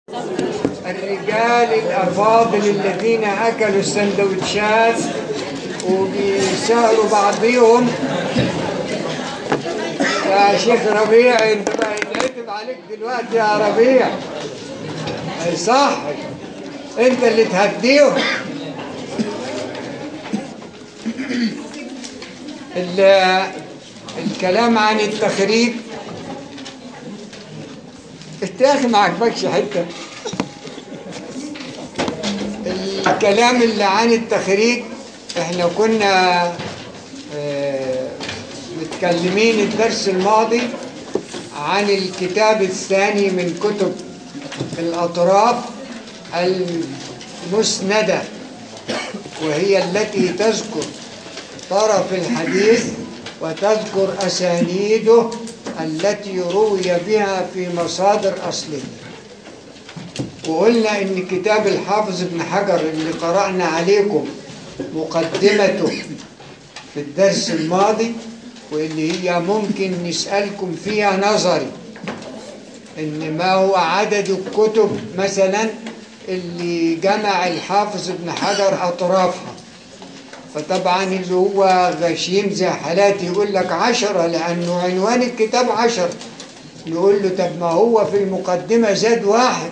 الرجال الأفاضل الذين أكلوا السندوتشات وبيسألوا بعضهم يا شيخ ربيع انت بقى يتعتب عليك دلوقتي يا ربيع أي صح انت اللي تهديهم ال- الكلام عن التخريج انت يا اخي ما عجبكش حته الكلام اللي عن التخريج احنا كنا آه، متكلمين الدرس الماضي عن الكتاب الثاني من كتب الأطراف المسندة وهي التي تذكر طرف الحديث وتذكر أسانيده التي روي بها في مصادر أصلية وقلنا ان كتاب الحافظ ابن حجر اللي قرأنا عليكم مقدمته في الدرس الماضي واللي هي ممكن نسألكم فيها نظري ان ما هو عدد الكتب مثلا اللي جمع الحافظ ابن حجر اطرافها فطبعا اللي هو غشيم زي حالاتي يقول لك عشرة لانه عنوان الكتاب عشر نقول له طب ما هو في المقدمة زاد واحد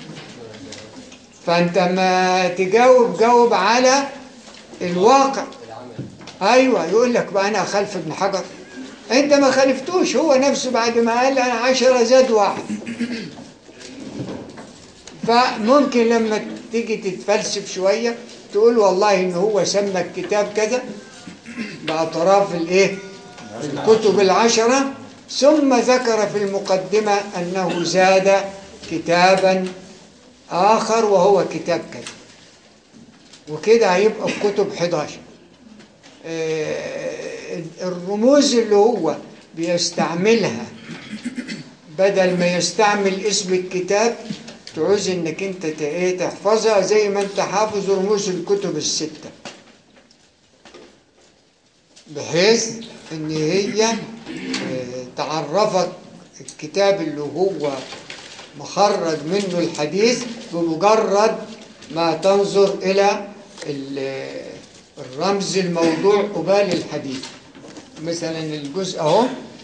فانت ما تجاوب جاوب على الواقع ايوه يقول لك بقى انا خلف ابن حجر انت ما خالفتوش هو نفسه بعد ما قال انا عشرة زاد واحد فممكن لما تيجي تتفلسف شوية تقول والله ان هو سمى الكتاب كذا بأطراف الايه الكتب العشرة ثم ذكر في المقدمة انه زاد كتابا آخر وهو كتاب كذا وكده هيبقى الكتب 11 آه، الرموز اللي هو بيستعملها بدل ما يستعمل اسم الكتاب تعوز انك انت ت- ايه تحفظها زي ما انت حافظ رموز الكتب الستة بحيث ان هي آه، تعرفك الكتاب اللي هو مخرج منه الحديث بمجرد ما تنظر إلى ال- الرمز الموضوع قبال الحديث مثلا الجزء اهو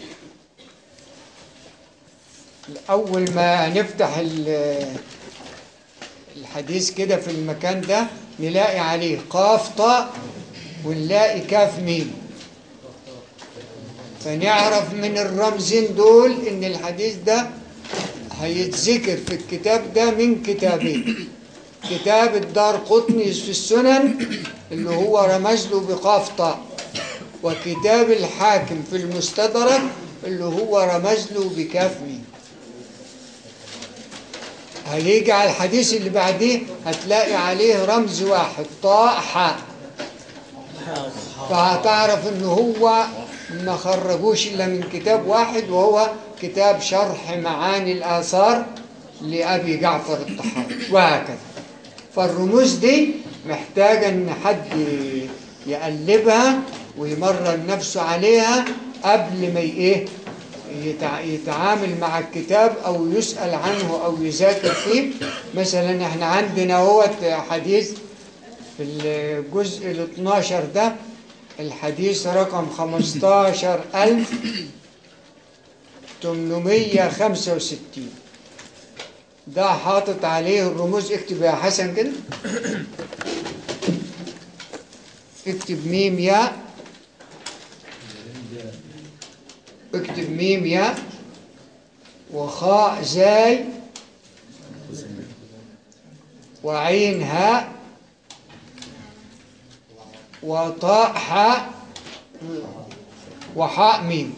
أول ما نفتح ال- الحديث كده في المكان ده نلاقي عليه قاف طاء ونلاقي كاف ميم فنعرف من الرمزين دول ان الحديث ده هيتذكر في الكتاب ده من كتابين كتاب الدار قطني في السنن اللي هو رمز له بقاف طاء وكتاب الحاكم في المستدرك اللي هو رمز له بكاف ميم هيجي على الحديث اللي بعديه هتلاقي عليه رمز واحد طاء حاء فهتعرف ان هو ما خرجوش الا من كتاب واحد وهو كتاب شرح معاني الاثار لابي جعفر الطحاوي وهكذا فالرموز دي محتاجه ان حد يقلبها ويمرن نفسه عليها قبل ما ي- ايه يتع- يتعامل مع الكتاب او يسأل عنه او يذاكر فيه مثلا احنا عندنا هو حديث في الجزء ال 12 ده الحديث رقم 15865 ده حاطط عليه الرموز اكتب يا حسن كده اكتب ميم ياء اكتب ميم ياء وخاء زاي وعين هاء وطاء حاء وحاء ميم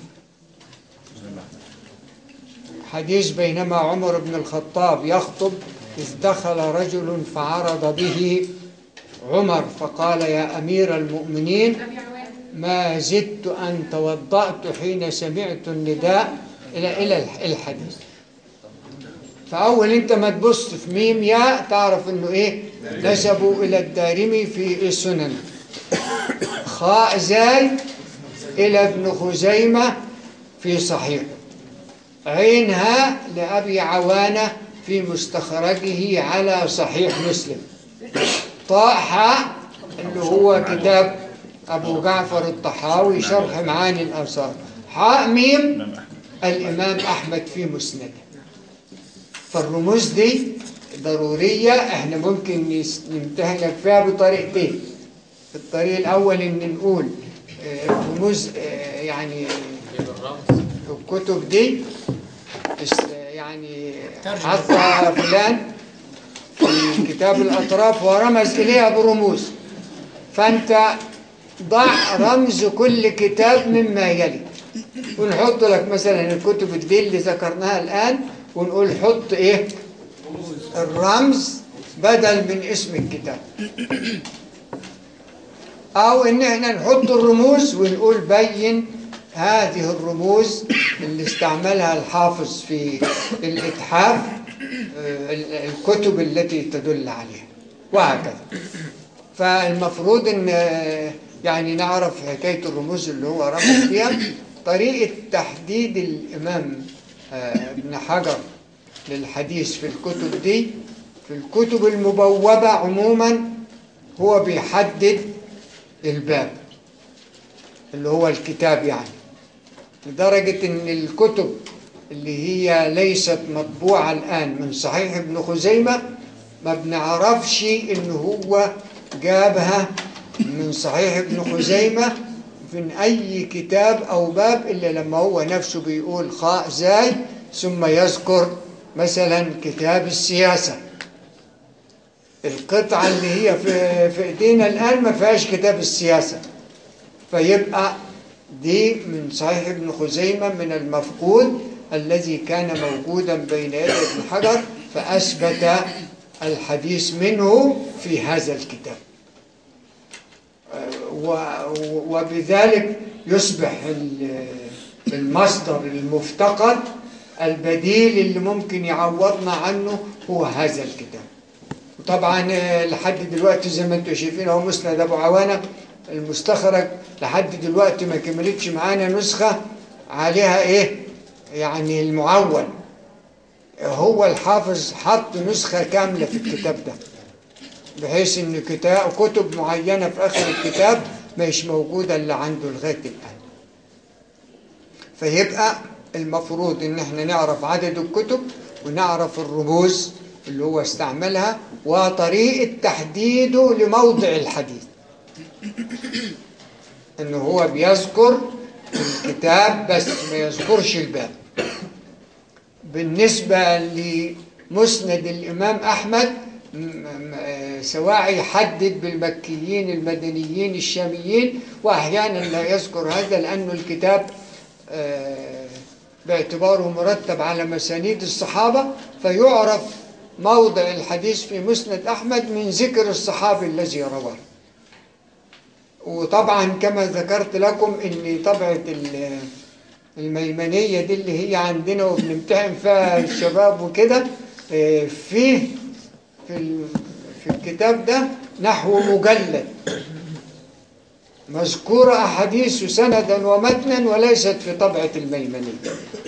حديث بينما عمر بن الخطاب يخطب إذ دخل رجل فعرض به عمر فقال يا أمير المؤمنين ما زدت أن توضأت حين سمعت النداء إلى إلى الحديث فأول أنت ما تبص في ميم ياء تعرف إنه إيه نسبوا إلى الدارمي في السنن خاء زاي إلى ابن خزيمة في صحيح عينها لأبي عوانة في مستخرجه على صحيح مسلم طاء حاء اللي هو كتاب أبو جعفر الطحاوي شرح معاني الآثار حاء ميم إمام أحمد الإمام أحمد في مسنده فالرموز دي ضرورية احنا ممكن نس- نمتهنك فيها بطريقتين الطريق الأول إن نقول آه، الرموز آه، يعني الكتب دي اس- يعني حطها فلان في كتاب الأطراف ورمز إليها برموز فأنت ضع رمز كل كتاب مما يلي ونحط لك مثلا الكتب دي اللي ذكرناها الآن ونقول حط إيه الرمز بدل من اسم الكتاب أو إن إحنا نحط الرموز ونقول بين هذه الرموز اللي استعملها الحافظ في الإتحاف آه، ال- الكتب التي تدل عليها وهكذا فالمفروض ان آه، يعني نعرف حكاية الرموز اللي هو رمز فيها طريقة تحديد الإمام آه، ابن حجر للحديث في الكتب دي في الكتب المبوبة عموما هو بيحدد الباب اللي هو الكتاب يعني لدرجة ان الكتب اللي هي ليست مطبوعة الآن من صحيح ابن خزيمة ما بنعرفش ان هو جابها من صحيح ابن خزيمة من أي كتاب أو باب إلا لما هو نفسه بيقول خاء زاي ثم يذكر مثلا كتاب السياسة القطعة اللي هي في, في ايدينا الآن ما فيهاش كتاب السياسة فيبقى دي من صحيح ابن خزيمة من المفقود الذي كان موجودا بين يدي ابن حجر فأثبت الحديث منه في هذا الكتاب و- وبذلك يصبح ال- المصدر المفتقد البديل اللي ممكن يعوضنا عنه هو هذا الكتاب طبعا آه، لحد دلوقتي زي ما انتم شايفين اهو مسند ابو عوانه المستخرج لحد دلوقتي ما كملتش معانا نسخه عليها ايه يعني المعول هو الحافظ حط نسخه كامله في الكتاب ده بحيث ان كتاب كتب معينه في اخر الكتاب مش موجوده الا عنده لغايه الان فيبقى المفروض ان احنا نعرف عدد الكتب ونعرف الرموز اللي هو استعملها وطريقة تحديده لموضع الحديث ان هو بيذكر الكتاب بس ما يذكرش الباب بالنسبة لمسند الإمام أحمد م- م- آه، سواء يحدد بالمكيين المدنيين الشاميين وأحيانا لا يذكر هذا لأنه الكتاب آه، باعتباره مرتب على مسانيد الصحابة فيعرف موضع الحديث في مسند أحمد من ذكر الصحابي الذي رواه وطبعا كما ذكرت لكم ان طبعة ال- الميمنية دي اللي هي عندنا وبنمتحن فيها الشباب وكده آه، فيه في ال- في الكتاب ده نحو مجلد مذكورة أحاديث سندا ومتنا وليست في طبعة الميمنية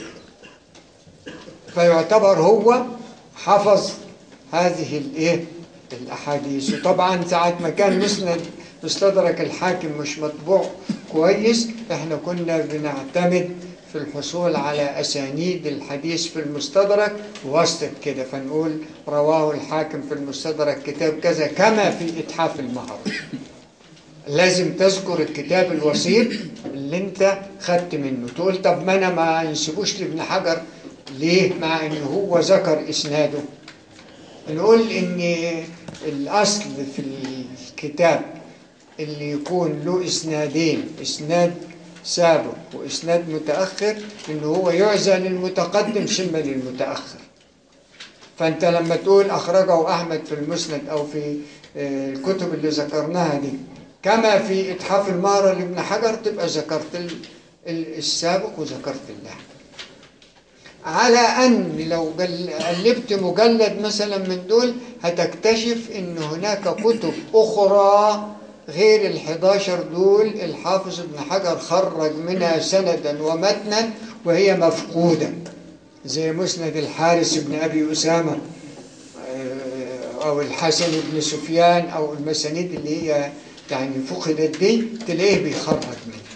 فيعتبر هو حفظ هذه الايه الاحاديث وطبعا ساعه ما كان مسند مستدرك الحاكم مش مطبوع كويس احنا كنا بنعتمد في الحصول على اسانيد الحديث في المستدرك وسط كده فنقول رواه الحاكم في المستدرك كتاب كذا كما في اتحاف المهر لازم تذكر الكتاب الوسيط اللي انت خدت منه تقول طب ما انا ما نسيبوش لابن حجر ليه مع ان هو ذكر اسناده نقول ان الاصل في الكتاب اللي يكون له اسنادين اسناد سابق واسناد متاخر ان هو يعزى للمتقدم ثم للمتاخر فانت لما تقول اخرجه احمد في المسند او في آه، الكتب اللي ذكرناها دي كما في اتحاف المهرة لابن حجر تبقى ذكرت ال- ال- السابق وذكرت اللاحق على أن لو جل- قلبت مجلد مثلا من دول هتكتشف أن هناك كتب أخرى غير الحداشر دول الحافظ ابن حجر خرج منها سندا ومتنا وهي مفقودة زي مسند الحارس بن أبي أسامة آه، أو الحسن بن سفيان أو المسانيد اللي هي يعني فقدت دي تلاقيه بيخرج منها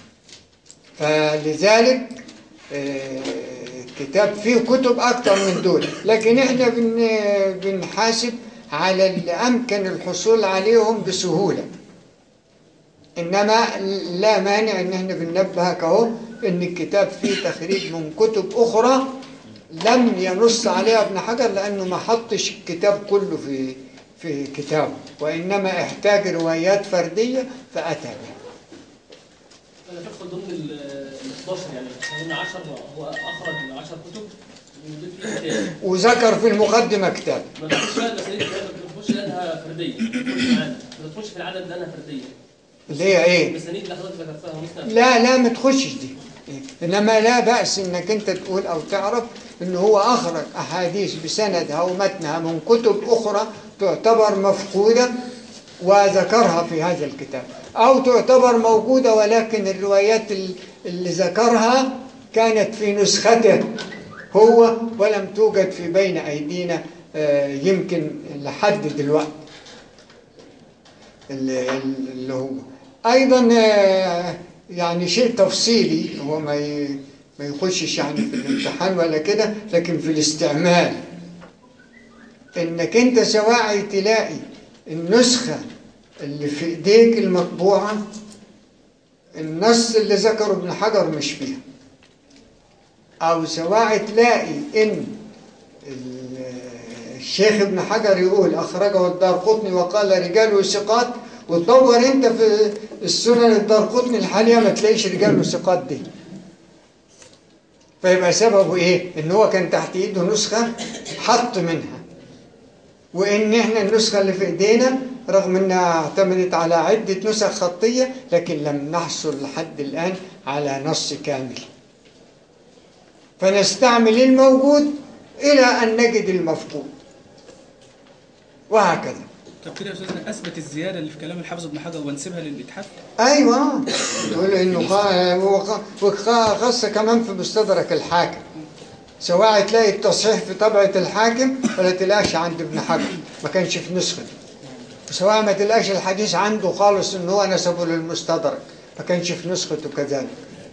فلذلك آه، الكتاب فيه كتب أكتر من دول لكن احنا بن بنحاسب على اللي أمكن الحصول عليهم بسهولة إنما لا مانع إن احنا بننبهك أهو إن الكتاب فيه تخريج من كتب أخرى لم ينص عليها ابن حجر لأنه ما حطش الكتاب كله في في كتابه وإنما احتاج روايات فردية فأتى بها انا تدخل ضمن ال ال 11 يعني احنا قلنا 10 هو اخرج 10 كتب وضيف فيه كتاب وذكر في المقدمة كتاب ما تدخلش بقى المسائل ما تدخلش لانها فرديه ما تدخلش معانا ما تدخلش في العدد لانها فرديه اللي هي إيه؟ المسانيد اللي حضرتك ذكرتها مسند لا لا ما تخشش دي انما لا بأس انك انت تقول او تعرف ان هو اخرج احاديث بسندها ومتنها من كتب اخرى تعتبر مفقودة وذكرها في هذا الكتاب او تعتبر موجودة ولكن الروايات ال- اللي ذكرها كانت في نسخته هو ولم توجد في بين ايدينا آه، يمكن لحد دلوقتي اللي اللي هو ايضا آه، يعني شيء تفصيلي هو ما ي- ما يخشش يعني في الامتحان ولا كده لكن في الاستعمال انك انت سواعي تلاقي النسخة اللي في ايديك المطبوعة النص اللي ذكره ابن حجر مش فيها او سواعي تلاقي ان ال- الشيخ ابن حجر يقول أخرجه الدار قطني وقال رجاله ثقات وتدور انت في السنن الدار قطني الحالية ما تلاقيش رجاله ثقات دي فيبقى سببه ايه ان هو كان تحت ايده نسخة حط منها وان احنا النسخة اللي في ايدينا رغم انها اعتمدت على عدة نسخ خطية لكن لم نحصل لحد الان على نص كامل فنستعمل الموجود الى ان نجد المفقود وهكذا طب كده يا استاذنا اثبت الزياده اللي في كلام الحافظ ابن حجر وانسبها للاتحاف ايوه تقول انه خا- وخ- وخ- خاصه كمان في مستدرك الحاكم سواء تلاقي التصحيح في طبعه الحاكم ولا تلاقيش عند ابن حجر ما كانش في نسخته سواء ما تلاقيش الحديث عنده خالص ان هو نسبه للمستدرك ما كانش في نسخته كذلك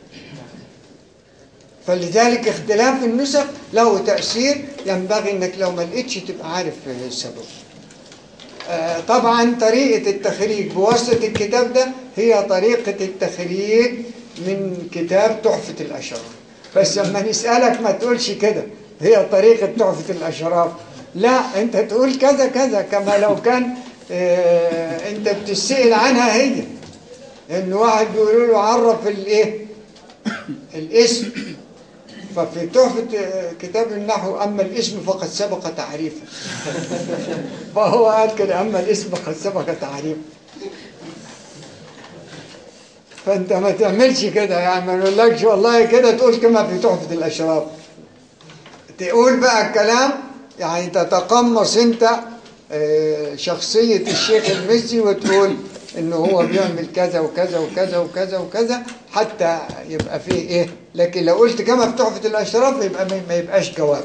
فلذلك اختلاف النسخ له تأثير ينبغي انك لو ما لقيتش تبقى عارف السبب آه، طبعا طريقة التخريج بواسطة الكتاب ده هي طريقة التخريج من كتاب تحفة الأشراف بس لما نسألك ما تقولش كده هي طريقة تحفة الأشراف لا أنت تقول كذا كذا كما لو كان آه، أنت بتسأل عنها هي إن واحد بيقولوا له عرف الإيه الاسم ففي تحفة آه، كتاب النحو أما الاسم فقد سبق تعريفه فهو قال كده أما الاسم قد سبق تعريفه فأنت ما تعملش كده يعني ما نقولكش والله كده تقول كما في تحفة الأشراف تقول بقى الكلام يعني تتقمص أنت آه، شخصية الشيخ المزي وتقول إنه هو بيعمل كذا وكذا وكذا وكذا وكذا حتى يبقى فيه إيه لكن لو قلت كما في تحفة الأشراف يبقى ما- ما يبقاش جواب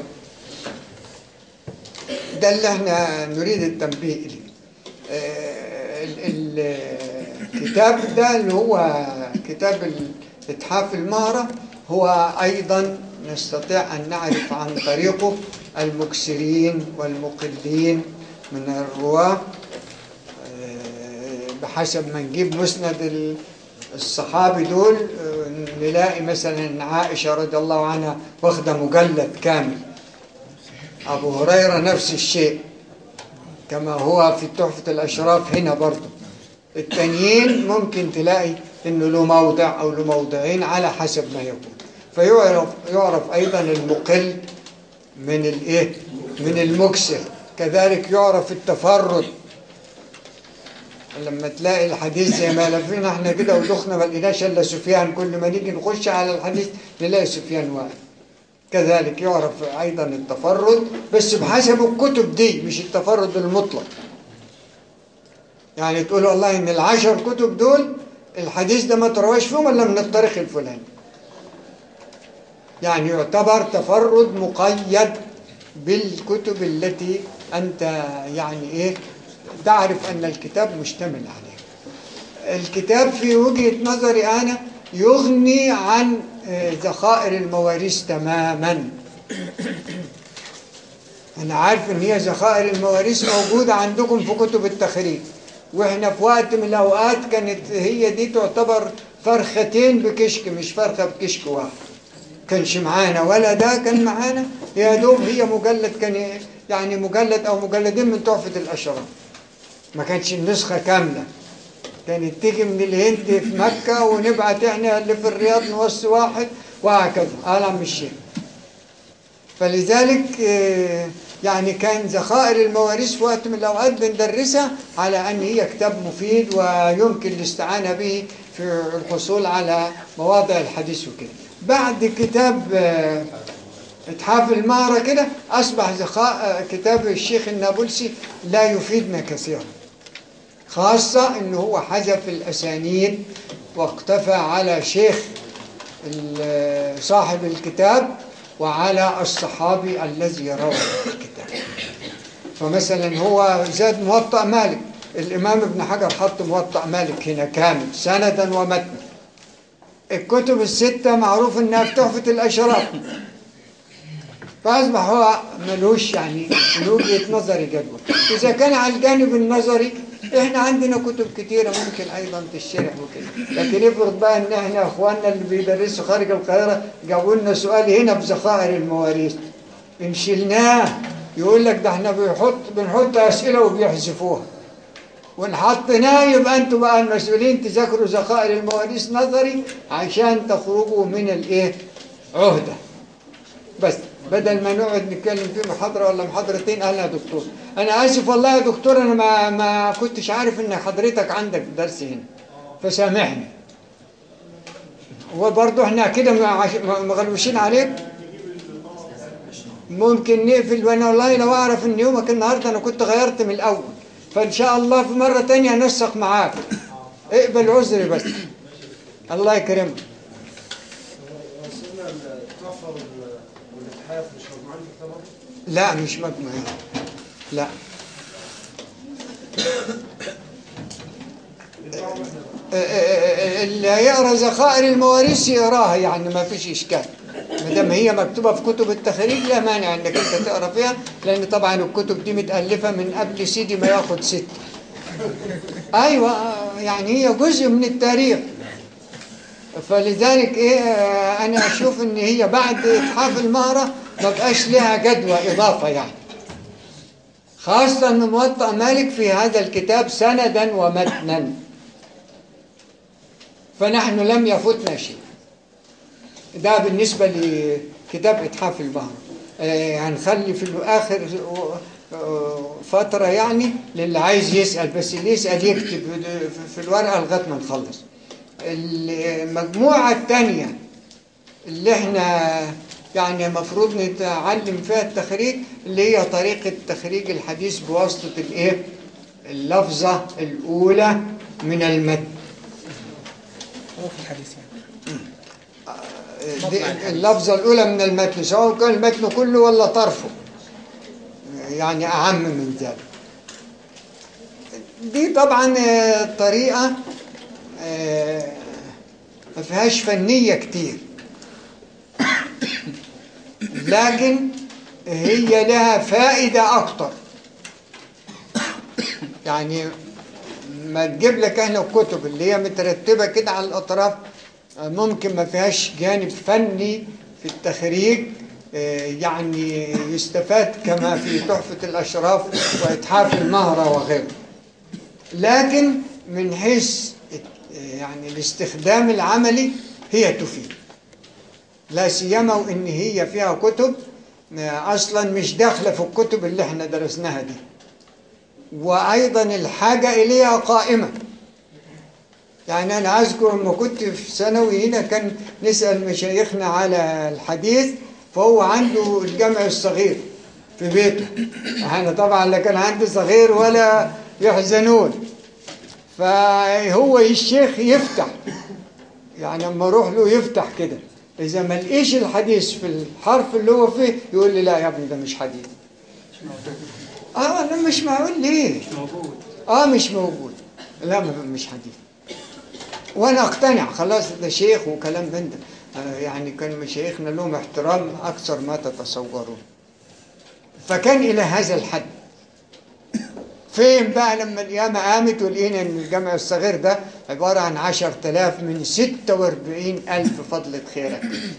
ده اللي احنا نريد التنبيه إليه آه، ال- ال- الكتاب ده اللي هو كتاب إتحاف المهرة هو أيضا نستطيع أن نعرف عن طريقه المكسرين والمقلين من الرواة آه، بحسب ما نجيب مسند ال- الصحابي دول آه، نلاقي مثلا عائشة رضي الله عنها واخدة مجلد كامل أبو هريرة نفس الشيء كما هو في تحفة الأشراف هنا برضه التانيين ممكن تلاقي إنه له موضع أو له موضعين على حسب ما يكون فيعرف يعرف أيضا المقل من الإيه من المكسر كذلك يعرف التفرد لما تلاقي الحديث زي ما لفينا احنا كده ودخنا ما لقيناش الا سفيان كل ما نيجي نخش على الحديث نلاقي سفيان واحد كذلك يعرف أيضا التفرد بس بحسب الكتب دي مش التفرد المطلق يعني تقول والله ان العشر كتب دول الحديث ده ما ترواش فيهم الا من الطريق الفلاني يعني يعتبر تفرد مقيد بالكتب التي أنت يعني إيه تعرف أن الكتاب مشتمل عليها الكتاب في وجهة نظري أنا يغني عن آه، ذخائر المواريث تماما أنا عارف إن هي ذخائر المواريث موجودة عندكم في كتب التخريج وإحنا في وقت من الأوقات كانت هي دي تعتبر فرختين بكشك مش فرخة بكشك واحد كانش معانا ولا ده كان معانا يا دوب هي مجلد كان يعني مجلد أو مجلدين من تحفة الأشراف ما كانش النسخة كاملة كانت تيجي من الهند في مكة ونبعت احنا اللي في الرياض نوصي واحد وهكذا قال عم الشيخ فلذلك آه، يعني كان ذخائر المواريث في وقت من الأوقات بندرسها على أن هي كتاب مفيد ويمكن الاستعانة به في الحصول على مواضع الحديث وكده بعد كتاب آه، اتحاف المهرة كده أصبح ذخاء آه، كتاب الشيخ النابلسي لا يفيدنا كثيرا خاصة أنه هو حذف الأسانيد واقتفى على شيخ ال- صاحب الكتاب وعلى الصحابي الذي روى الكتاب فمثلا هو زاد موطأ مالك الإمام ابن حجر حط موطأ مالك هنا كامل سندا ومتنا الكتب الستة معروف انها في تحفة الأشراف فأصبح هو ملوش يعني من وجهة نظري جدوى إذا كان على الجانب النظري إحنا عندنا كتب كتيرة ممكن أيضا تشرح وكده لكن افرض بقى إن إحنا إخواننا اللي بيدرسوا خارج القاهرة جابوا لنا سؤال هنا بذخائر المواريث إن شلناه يقول لك ده إحنا بيحط بنحط أسئلة وبيحذفوها وإن حطيناه يبقى أنتوا بقى المسؤولين تذاكروا ذخائر المواريث نظري عشان تخرجوا من الإيه؟ عهدة بس بدل ما نقعد نتكلم في محاضرة ولا محاضرتين قال يا دكتور أنا آسف والله يا دكتور أنا ما ما كنتش عارف إن حضرتك عندك درس هنا فسامحني وبرضه احنا كده مع- مغلوشين عليك ممكن نقفل وانا والله لو اعرف ان يومك النهارده انا كنت غيرت من الاول فان شاء الله في مره تانية انسق معاك اقبل عذري بس الله يكرمك سيدنا التحفة وال- والاتحاف مش مجموعين في كتاب واحد؟ لا مش مجموعين لا بيطلعوا احنا اللي هيقرا ذخائر المواريث يقراها يعني ما فيش اشكال ما دام هي مكتوبه في كتب التخريج لا مانع انك انت تقرا فيها لان طبعا الكتب دي متالفه من قبل سيدي ما ياخد ست ايوه آه، يعني هي جزء من التاريخ فلذلك ايه آه، انا اشوف ان هي بعد اتحاف المهره ما بقاش لها جدوى اضافه يعني خاصه ان موطأ مالك في هذا الكتاب سندا ومتنا فنحن لم يفوتنا شيء ده بالنسبة لكتاب إتحاف البحر آه، هنخلي في الآخر آه، فترة يعني للي عايز يسأل بس اللي يسأل يكتب في الورقة لغاية ما نخلص المجموعة الثانية اللي احنا يعني المفروض نتعلم فيها التخريج اللي هي طريقة تخريج الحديث بواسطة الايه اللفظة الأولى من المتن هو في الحديث يعني دي اللفظة الأولى من المتن سواء كان المتن كله ولا طرفه يعني أعم من ذلك دي طبعا آه، طريقة آه، ما فيهاش فنية كتير لكن هي لها فائدة أكتر يعني ما تجيب لك احنا الكتب اللي هي مترتبة كده على الأطراف ممكن ما فيهاش جانب فني في التخريج آه، يعني يستفاد كما في تحفة الأشراف وإتحاف المهرة وغيره لكن من حيث آه، يعني الاستخدام العملي هي تفيد لا سيما وإن هي فيها كتب آه، أصلا مش داخلة في الكتب اللي احنا درسناها دي وأيضا الحاجة إليها قائمة يعني أنا أذكر لما كنت في ثانوي هنا كان نسأل مشايخنا على الحديث فهو عنده الجمع الصغير في بيته أنا طبعا لا كان عندي صغير ولا يحزنون فهو الشيخ يفتح يعني لما أروح له يفتح كده إذا ما لقيش الحديث في الحرف اللي هو فيه يقول لي لا يا ابني ده مش حديث اه انا مش معقول ليه مش موجود اه مش موجود لا ما- مش حديث وانا اقتنع خلاص ده شيخ وكلام من ده آه يعني كان مشايخنا لهم احترام اكثر ما تتصورون فكان الى هذا الحد فين بقى لما القيامة قامت ولقينا ان الجمع الصغير ده عبارة عن عشر تلاف من ستة واربعين ألف فضلة خيرك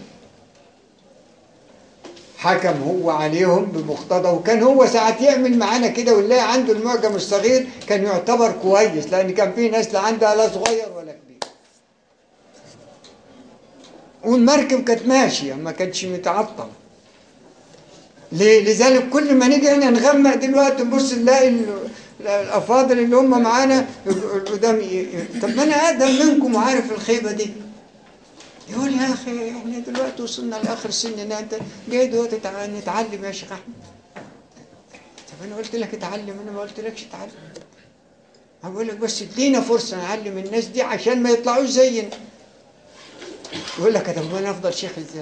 حكم هو عليهم بمقتضى وكان هو ساعات يعمل معانا كده ونلاقي عنده المعجم الصغير كان يعتبر كويس لان كان في ناس لا عندها لا صغير ولا كبير والمركب كانت ماشيه ما كانتش متعطله ليه؟ لذلك كل ما نيجي هنا نغمق دلوقتي نبص نلاقي ال- الافاضل اللي هم معانا القدام ي- ي- طب ما انا اقدم منكم وعارف الخيبه دي يقول يا اخي احنا دلوقتي وصلنا لاخر سننا انت جاي دلوقتي تع- نتعلم يا شيخ احمد طب انا قلت لك اتعلم انا ما قلتلكش اتعلم هقول لك بس ادينا فرصه نعلم الناس دي عشان ما يطلعوش زينا يقول لك طب انا افضل شيخ ازاي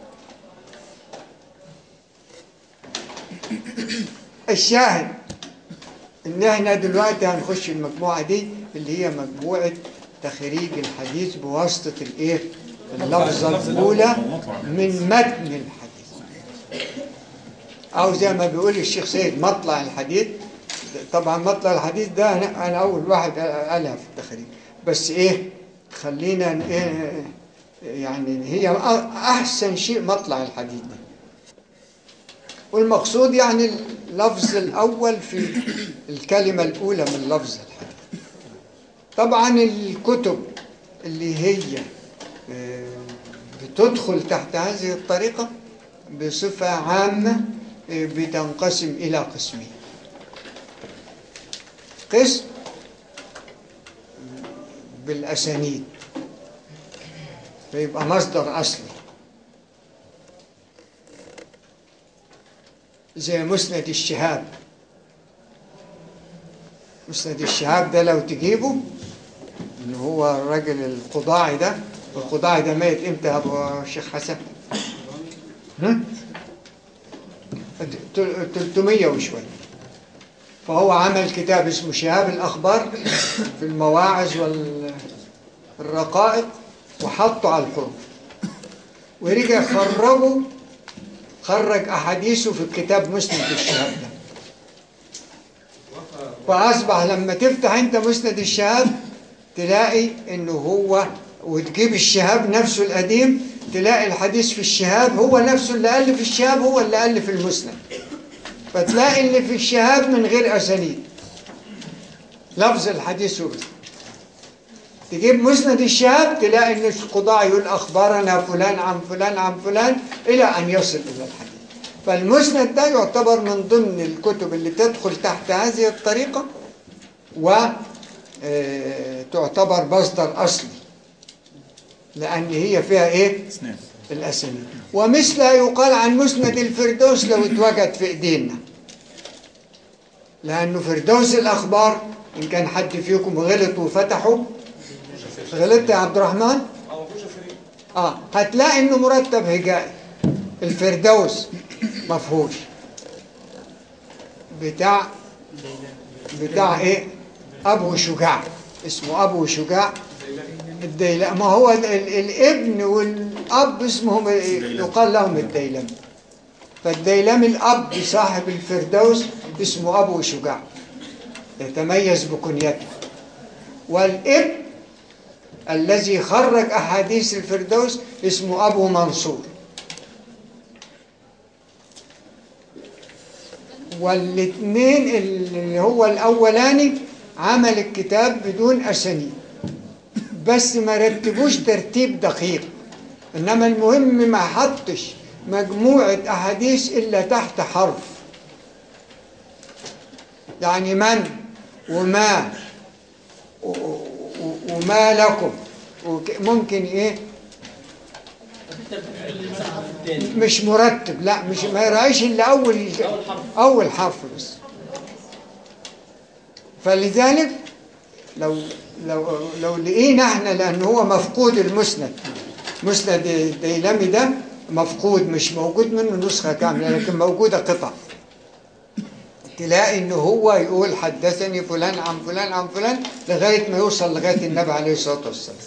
الشاهد ان احنا دلوقتي هنخش المجموعه دي اللي هي مجموعه تخريج الحديث بواسطه الايه اللفظه الاولى من متن الحديث او زي ما بيقول الشيخ سيد مطلع الحديث طبعا مطلع الحديث ده انا أنا اول واحد قالها في التخريج بس ايه خلينا ن- إيه يعني هي احسن شيء مطلع الحديث ده والمقصود يعني اللفظ الأول في الكلمة الأولى من لفظ الحديث طبعا الكتب اللي هي آه، بتدخل تحت هذه الطريقة بصفة عامة آه، بتنقسم إلى قسمين قسم بالأسانيد فيبقى مصدر أصلي زي مسند الشهاب مسند الشهاب ده لو تجيبه اللي هو الراجل القضاعي ده القضاعي ده ميت امتى يا ابو الشيخ حسن؟ ها؟ 300 وشوية فهو عمل كتاب اسمه شهاب الأخبار في المواعظ والرقائق وحطه على الحروف ورجع خرجه خرج أحاديثه في الكتاب مسند الشهاب ده فأصبح لما تفتح أنت مسند الشهاب تلاقي إنه هو وتجيب الشهاب نفسه القديم تلاقي الحديث في الشهاب هو نفسه اللي ألف الشهاب هو اللي ألف المسند فتلاقي اللي في الشهاب من غير أسانيد لفظ الحديث بس تجيب مسند الشهاب تلاقي ان القضاء يقول اخبرنا فلان عن فلان عن فلان الى ان يصل الى الحديث فالمسند ده يعتبر من ضمن الكتب اللي تدخل تحت هذه الطريقه وتعتبر مصدر اصلي لان هي فيها ايه اسنان الاسانيد ومثلها يقال عن مسند الفردوس لو اتوجد في ايدينا لانه فردوس الاخبار ان كان حد فيكم غلط وفتحه غلطت يا عبد الرحمن اه هتلاقي انه مرتب هجائي الفردوس مفهوش بتاع بتاع ايه ابو شجاع اسمه ابو شجاع الديلمي ما هو ال- ال- الابن والاب اسمهم إيه؟ يقال لهم الديلمي فالديلمي الاب صاحب الفردوس اسمه ابو شجاع يتميز بكنيته والابن الذي خرج أحاديث الفردوس اسمه أبو منصور والاثنين اللي هو الأولاني عمل الكتاب بدون أسانيد بس ما رتبوش ترتيب دقيق إنما المهم ما حطش مجموعة أحاديث إلا تحت حرف يعني من وما و- و- وما لكم وك- ممكن ايه الثاني مش مرتب لا مش ما يراعيش الا اول أول حرف. اول حرف بس فلذلك لو لو لو لقينا احنا لان هو مفقود المسند مسند الديلمي ده مفقود مش موجود منه نسخة كاملة لكن موجودة قطع تلاقي ان هو يقول حدثني فلان عن فلان عن فلان لغاية ما يوصل لغاية النبي عليه الصلاة والسلام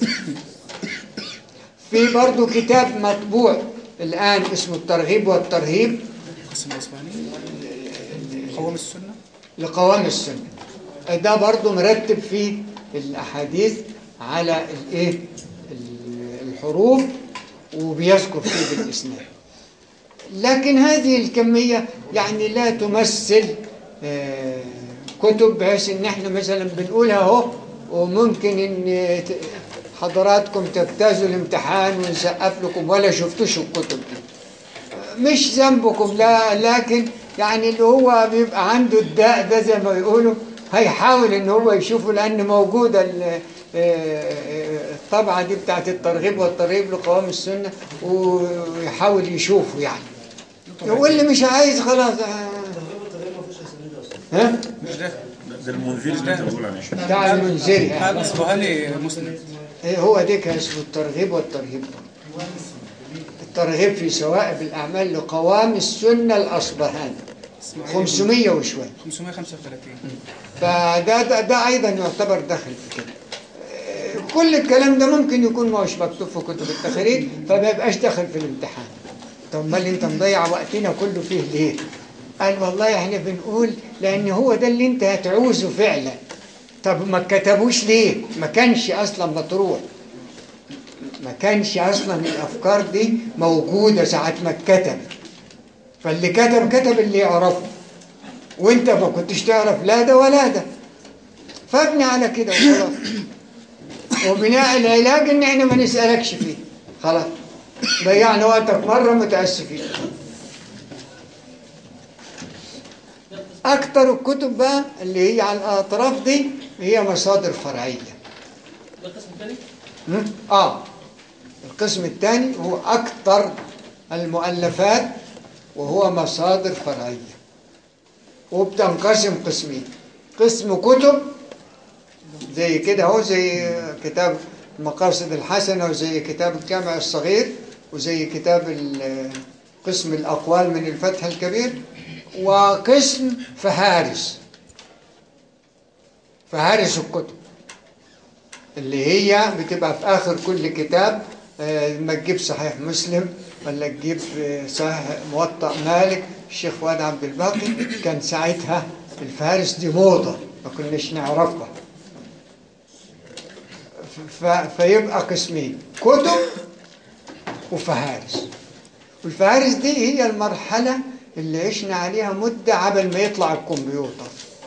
في برضو كتاب مطبوع الآن اسمه الترغيب والترهيب القسم الاسباني قوام السنه لقوام السنة ده برضو مرتب فيه الأحاديث على الإيه ال- الحروف وبيذكر فيه بالإسناد لكن هذه الكمية يعني لا تمثل آه، كتب بحيث ان احنا مثلا بنقولها اهو وممكن ان ت- حضراتكم تجتازوا الامتحان ونسقف لكم ولا شفتوش الكتب دي مش ذنبكم لا لكن يعني اللي هو بيبقى عنده الداء ده زي ما بيقولوا هيحاول ان هو يشوفه لان موجوده ال- آه، الطبعه دي بتاعت الترغيب والترهيب لقوام السنه ويحاول يشوفه يعني واللي مش عايز خلاص آه، ها مش ده ده المنذر اللي انت بتقول عليه بتاع المنذري بتاع يعني. الاصبهاني مسند إيه هو ده كان اسمه الترغيب والترهيب الترغيب في سوائب الأعمال لقوام السنة الأصبهاني اسمه إيه؟ 500 وشوية 535 فده ده, ده أيضا يعتبر داخل في كده إيه، كل الكلام ده ممكن يكون ما هوش مكتوب في كتب التخريج فما يبقاش داخل في الامتحان طب ما اللي انت مضيع وقتنا كله فيه ليه قال والله احنا بنقول لان هو ده اللي انت هتعوزه فعلا طب ما كتبوش ليه ما كانش اصلا مطروح ما كانش اصلا الافكار دي موجوده ساعه ما اتكتب فاللي كتب كتب اللي يعرفه وانت ما كنتش تعرف لا ده ولا ده فابني على كده وخلاص وبناء العلاج ان احنا ما نسالكش فيه خلاص ضيعنا وقتك مره متاسفين اكتر الكتب بقى اللي هي على الاطراف دي هي مصادر فرعيه ده القسم الثاني م? اه القسم الثاني هو اكثر المؤلفات وهو مصادر فرعيه وبتنقسم قسمين قسم كتب زي كده اهو زي كتاب المقاصد الحسنه وزي كتاب الجامع الصغير وزي كتاب ال- قسم الاقوال من الفتح الكبير وقسم فهارس فهارس الكتب اللي هي بتبقى في آخر كل كتاب آه، لما تجيب صحيح مسلم ولا تجيب آه، صحيح موطأ مالك الشيخ فؤاد عبد الباقي كان ساعتها الفهارس دي موضة ما كناش نعرفها ف- فيبقى قسمين كتب وفهارس والفهارس دي هي المرحلة اللي عشنا عليها مدة قبل ما يطلع الكمبيوتر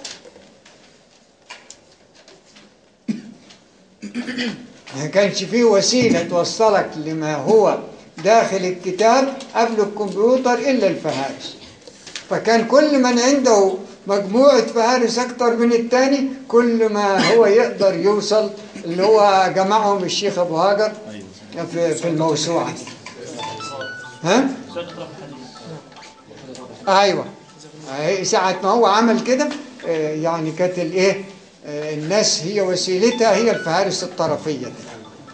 ما كانش فيه وسيلة توصلك لما هو داخل الكتاب قبل الكمبيوتر إلا الفهارس فكان كل من عنده مجموعة فهارس أكتر من التاني كل ما هو يقدر يوصل اللي هو جمعهم الشيخ أبو هاجر في, في الموسوعة دي ها؟ شيخ اطراف الحديث ايوه أي ساعة ما هو عمل كده آه، يعني كانت الايه آه، الناس هي وسيلتها هي الفهارس الطرفية دي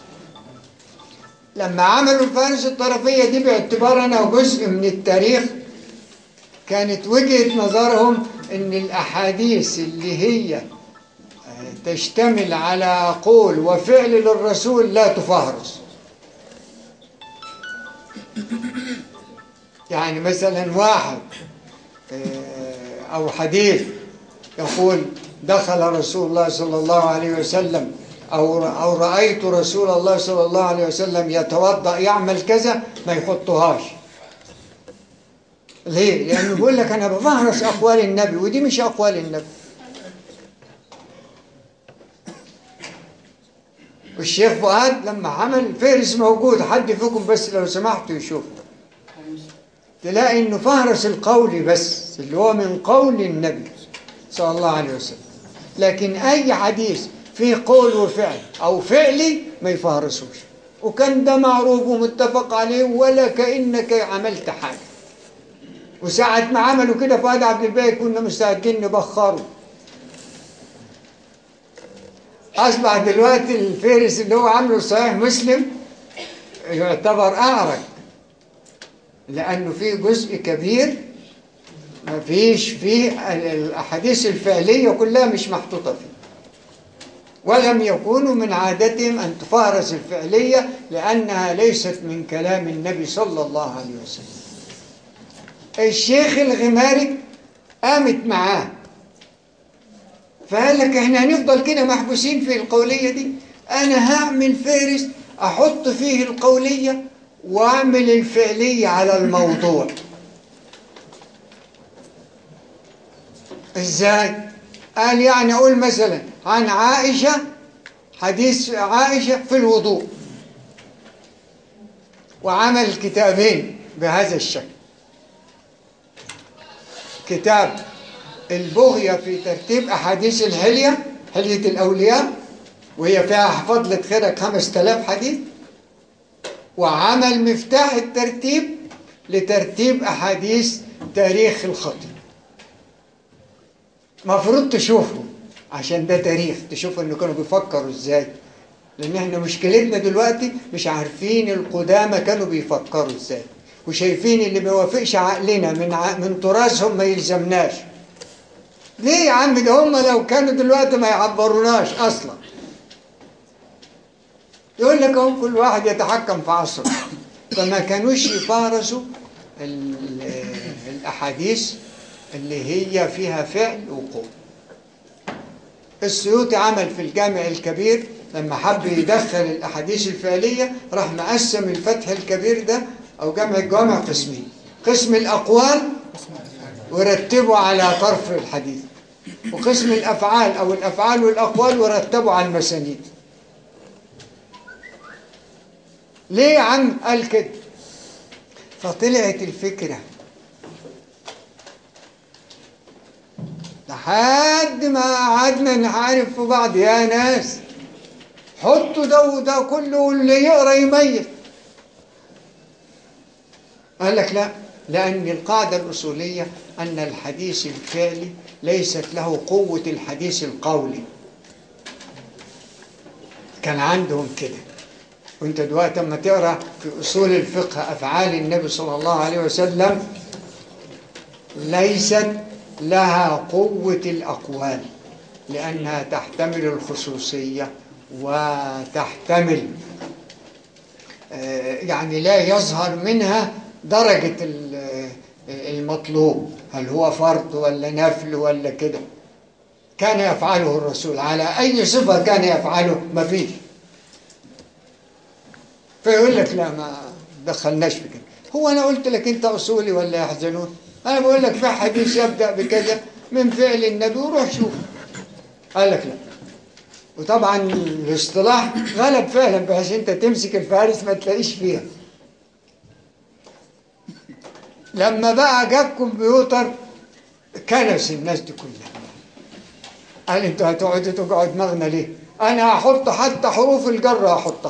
لما عملوا الفهارس الطرفية دي باعتبار انها جزء من التاريخ كانت وجهة نظرهم ان الاحاديث اللي هي آه، تشتمل على قول وفعل للرسول لا تفهرس يعني مثلا واحد آه، أو حديث يقول دخل رسول الله صلى الله عليه وسلم أو أو رأيت رسول الله صلى الله عليه وسلم يتوضأ يعمل كذا ما يحطهاش ليه؟ لأنه بيقول لك أنا بفهرس أقوال النبي ودي مش أقوال النبي والشيخ فؤاد لما عمل فهرس موجود حد فيكم بس لو سمحتوا يشوف تلاقي انه فهرس القول بس اللي هو من قول النبي صلى الله عليه وسلم لكن اي حديث فيه قول وفعل او فعلي ما يفهرسوش وكان ده معروف ومتفق عليه ولا كانك عملت حاجه وساعة ما عملوا كده فؤاد عبد الباقي كنا مستعدين نبخره أصبح دلوقتي الفارس اللي هو عامله صحيح مسلم يعتبر أعرج لأنه فيه جزء كبير ما فيش فيه ال- الأحاديث الفعلية كلها مش محطوطة فيه ولم يكونوا من عادتهم أن تفارس الفعلية لأنها ليست من كلام النبي صلى الله عليه وسلم الشيخ الغماري قامت معاه فقال لك احنا هنفضل كده محبوسين في القولية دي انا هعمل فهرس احط فيه القولية واعمل الفعلية على الموضوع ازاي قال يعني اقول مثلا عن عائشة حديث عائشة في الوضوء وعمل كتابين بهذا الشكل كتاب البغية في ترتيب أحاديث الحلية حلية الأولياء وهي فيها حفظلة خيرك 5000 حديث وعمل مفتاح الترتيب لترتيب أحاديث تاريخ الخطيب مفروض تشوفه عشان ده تاريخ تشوف انه كانوا بيفكروا ازاي لان احنا مشكلتنا دلوقتي مش عارفين القدامى كانوا بيفكروا ازاي وشايفين اللي ما يوافقش عقلنا من ع... من تراثهم ما يلزمناش ليه يا عم ده هم لو كانوا دلوقتي ما يعبروناش اصلا يقول لك اهو كل واحد يتحكم في عصره فما كانوش يفارسوا ال- الاحاديث اللي هي فيها فعل وقول السيوطي عمل في الجامع الكبير لما حب يدخل الاحاديث الفعليه راح مقسم الفتح الكبير ده او جمع الجوامع قسمين قسم الاقوال ورتبه على طرف الحديث وقسم الافعال او الافعال والاقوال ورتبه على المسانيد ليه يا عم قال كده فطلعت الفكره لحد ما قعدنا نعرف في بعض يا ناس حطوا ده وده كله واللي يقرا يميز قال لك لا لأن القاعدة الأصولية أن الحديث الفعلي ليست له قوة الحديث القولي كان عندهم كده وانت دلوقتي لما تقرا في اصول الفقه افعال النبي صلى الله عليه وسلم ليست لها قوة الأقوال لأنها تحتمل الخصوصية وتحتمل آه، يعني لا يظهر منها درجة ال- آه، المطلوب هل هو فرض ولا نفل ولا كده كان يفعله الرسول على أي صفة كان يفعله ما فيش فيقول لك لا ما دخلناش في كده هو أنا قلت لك أنت أصولي ولا يحزنون أنا بقول لك في حديث يبدأ بكذا من فعل النبي وروح شوف قال لك لا وطبعا الاصطلاح غلب فعلا بحيث انت تمسك الفارس ما تلاقيش فيها لما بقى جاب كمبيوتر كنس الناس دي كلها قال انتوا هتقعدوا تقعدوا دماغنا ليه انا هحط حتى حروف الجر هحطها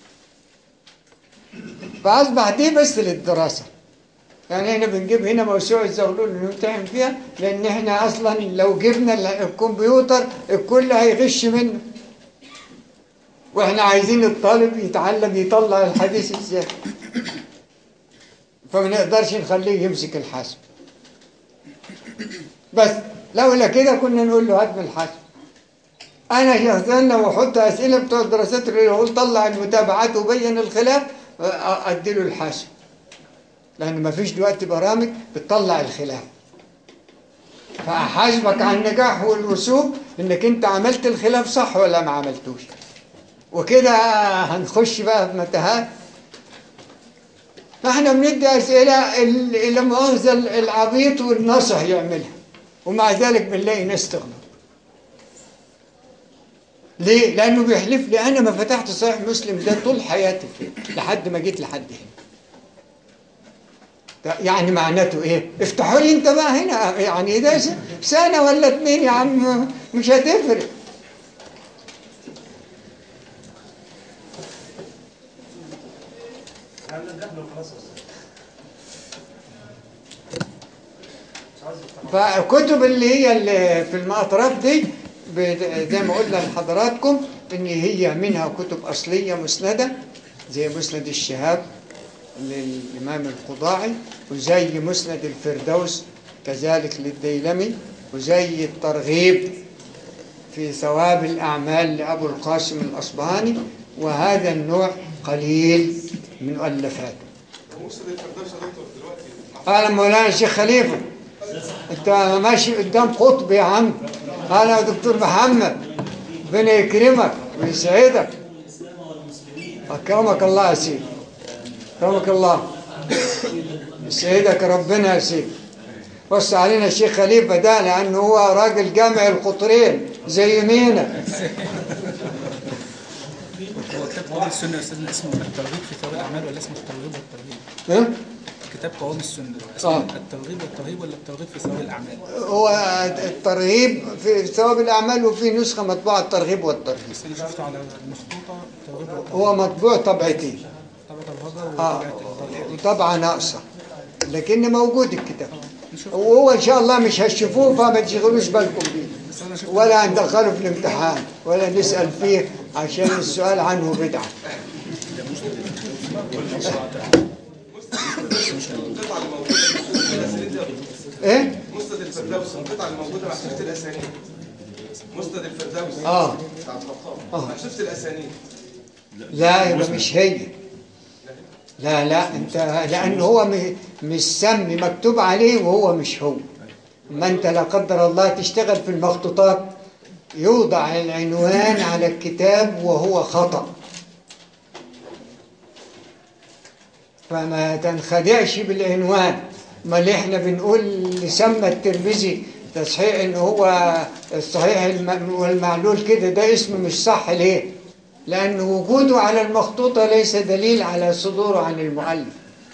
فاصبح دي بس للدراسه يعني احنا بنجيب هنا موسوعه زغلول نمتحن فيها لان احنا اصلا لو جبنا الكمبيوتر الكل هيغش منه واحنا عايزين الطالب يتعلم يطلع الحديث ازاي فما نقدرش نخليه يمسك الحاسب بس لولا كده كنا نقول له هات من الحاسب انا شخصيا لو احط اسئله بتوع الدراسات اللي يقول طلع المتابعات وبين الخلاف ادي له الحاسب لان ما فيش دلوقتي برامج بتطلع الخلاف فاحاسبك على النجاح والرسوب انك انت عملت الخلاف صح ولا ما عملتوش وكده هنخش بقى في متاهات فاحنا بندي اسئله الى مؤاخذه العبيط والناصح يعملها ومع ذلك بنلاقي ناس تغلط ليه؟ لأنه بيحلف لي أنا ما فتحت صحيح مسلم ده طول حياتي فيه لحد ما جيت لحد هنا يعني معناته ايه افتحوا لي انت بقى هنا يعني ده سنة ولا اتنين يا عم مش هتفرق احنا نجحنا وخلاص أصلاً. مش عايز أفتح. فالكتب اللي هي اللي في المأطراف دي ب- زي ما قلنا لحضراتكم ان هي منها كتب اصليه مسنده زي مسند الشهاب للإمام القضاعي وزي مسند الفردوس كذلك للديلمي وزي الترغيب في ثواب الأعمال لأبو القاسم الأصبهاني وهذا النوع قليل من مؤلفاته ومقصد الفردوس يا دكتور دلوقتي أهلا مولانا الشيخ خليفة أنت ماشي قدام قطب يا عم أنا دكتور محمد ربنا يكرمك ويسعدك أكرمك الله يا سيدي أكرمك الله يسعدك ربنا يا سيدي بص علينا الشيخ خليفة ده لأنه هو راجل جامع القطرين زي مينا هو كتاب قوام السنه يا استاذنا اسمه الترغيب في ثواب الاعمال ولا اسمه الترغيب والترهيب؟ ها؟ كتاب قوام السنه آه. اسمه الترغيب والترهيب ولا الترغيب في ثواب الاعمال؟ هو الترغيب في ثواب الأعمال وفي نسخة مطبوعة الترغيب والترهيب بس انا شفته على المخطوطه الترغيب والترهيب هو مطبوع طبعتين طبعا الهجر آه وطبعا الترهيب وطبعة ناقصة لكن موجود الكتاب وهو إن شاء الله مش هتشوفوه فما تشغلوش بالكم بيه بس انا شفت ولا هندخله في الامتحان ولا نسأل فيه عشان السؤال عنه بدعة القطعه الموجوده في الاسانيد دي يا دكتور. ايه؟ مسند الفردوس القطعه الموجوده مع شفت الاسانيد مسند الفردوس اه بتاع الخطاب آه. مع شفت الاسانيد لا يبقى مش هي لا لا انت لان هو م- مش سمي مكتوب عليه وهو مش هو ما انت لا قدر الله تشتغل في المخطوطات يوضع العنوان على الكتاب وهو خطأ فما تنخدعش بالعنوان ما اللي احنا بنقول اللي سمى الترمذي تصحيح ان هو الصحيح الم- والمعلول كده ده اسم مش صح ليه لان وجوده على المخطوطه ليس دليل على صدوره عن المؤلف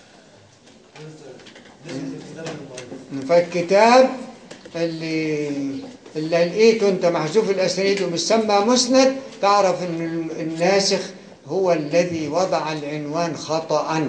فالكتاب اللي اللي لقيته انت محذوف الاسانيد ومسمى مسند تعرف ان الناسخ هو الذي وضع العنوان خطأ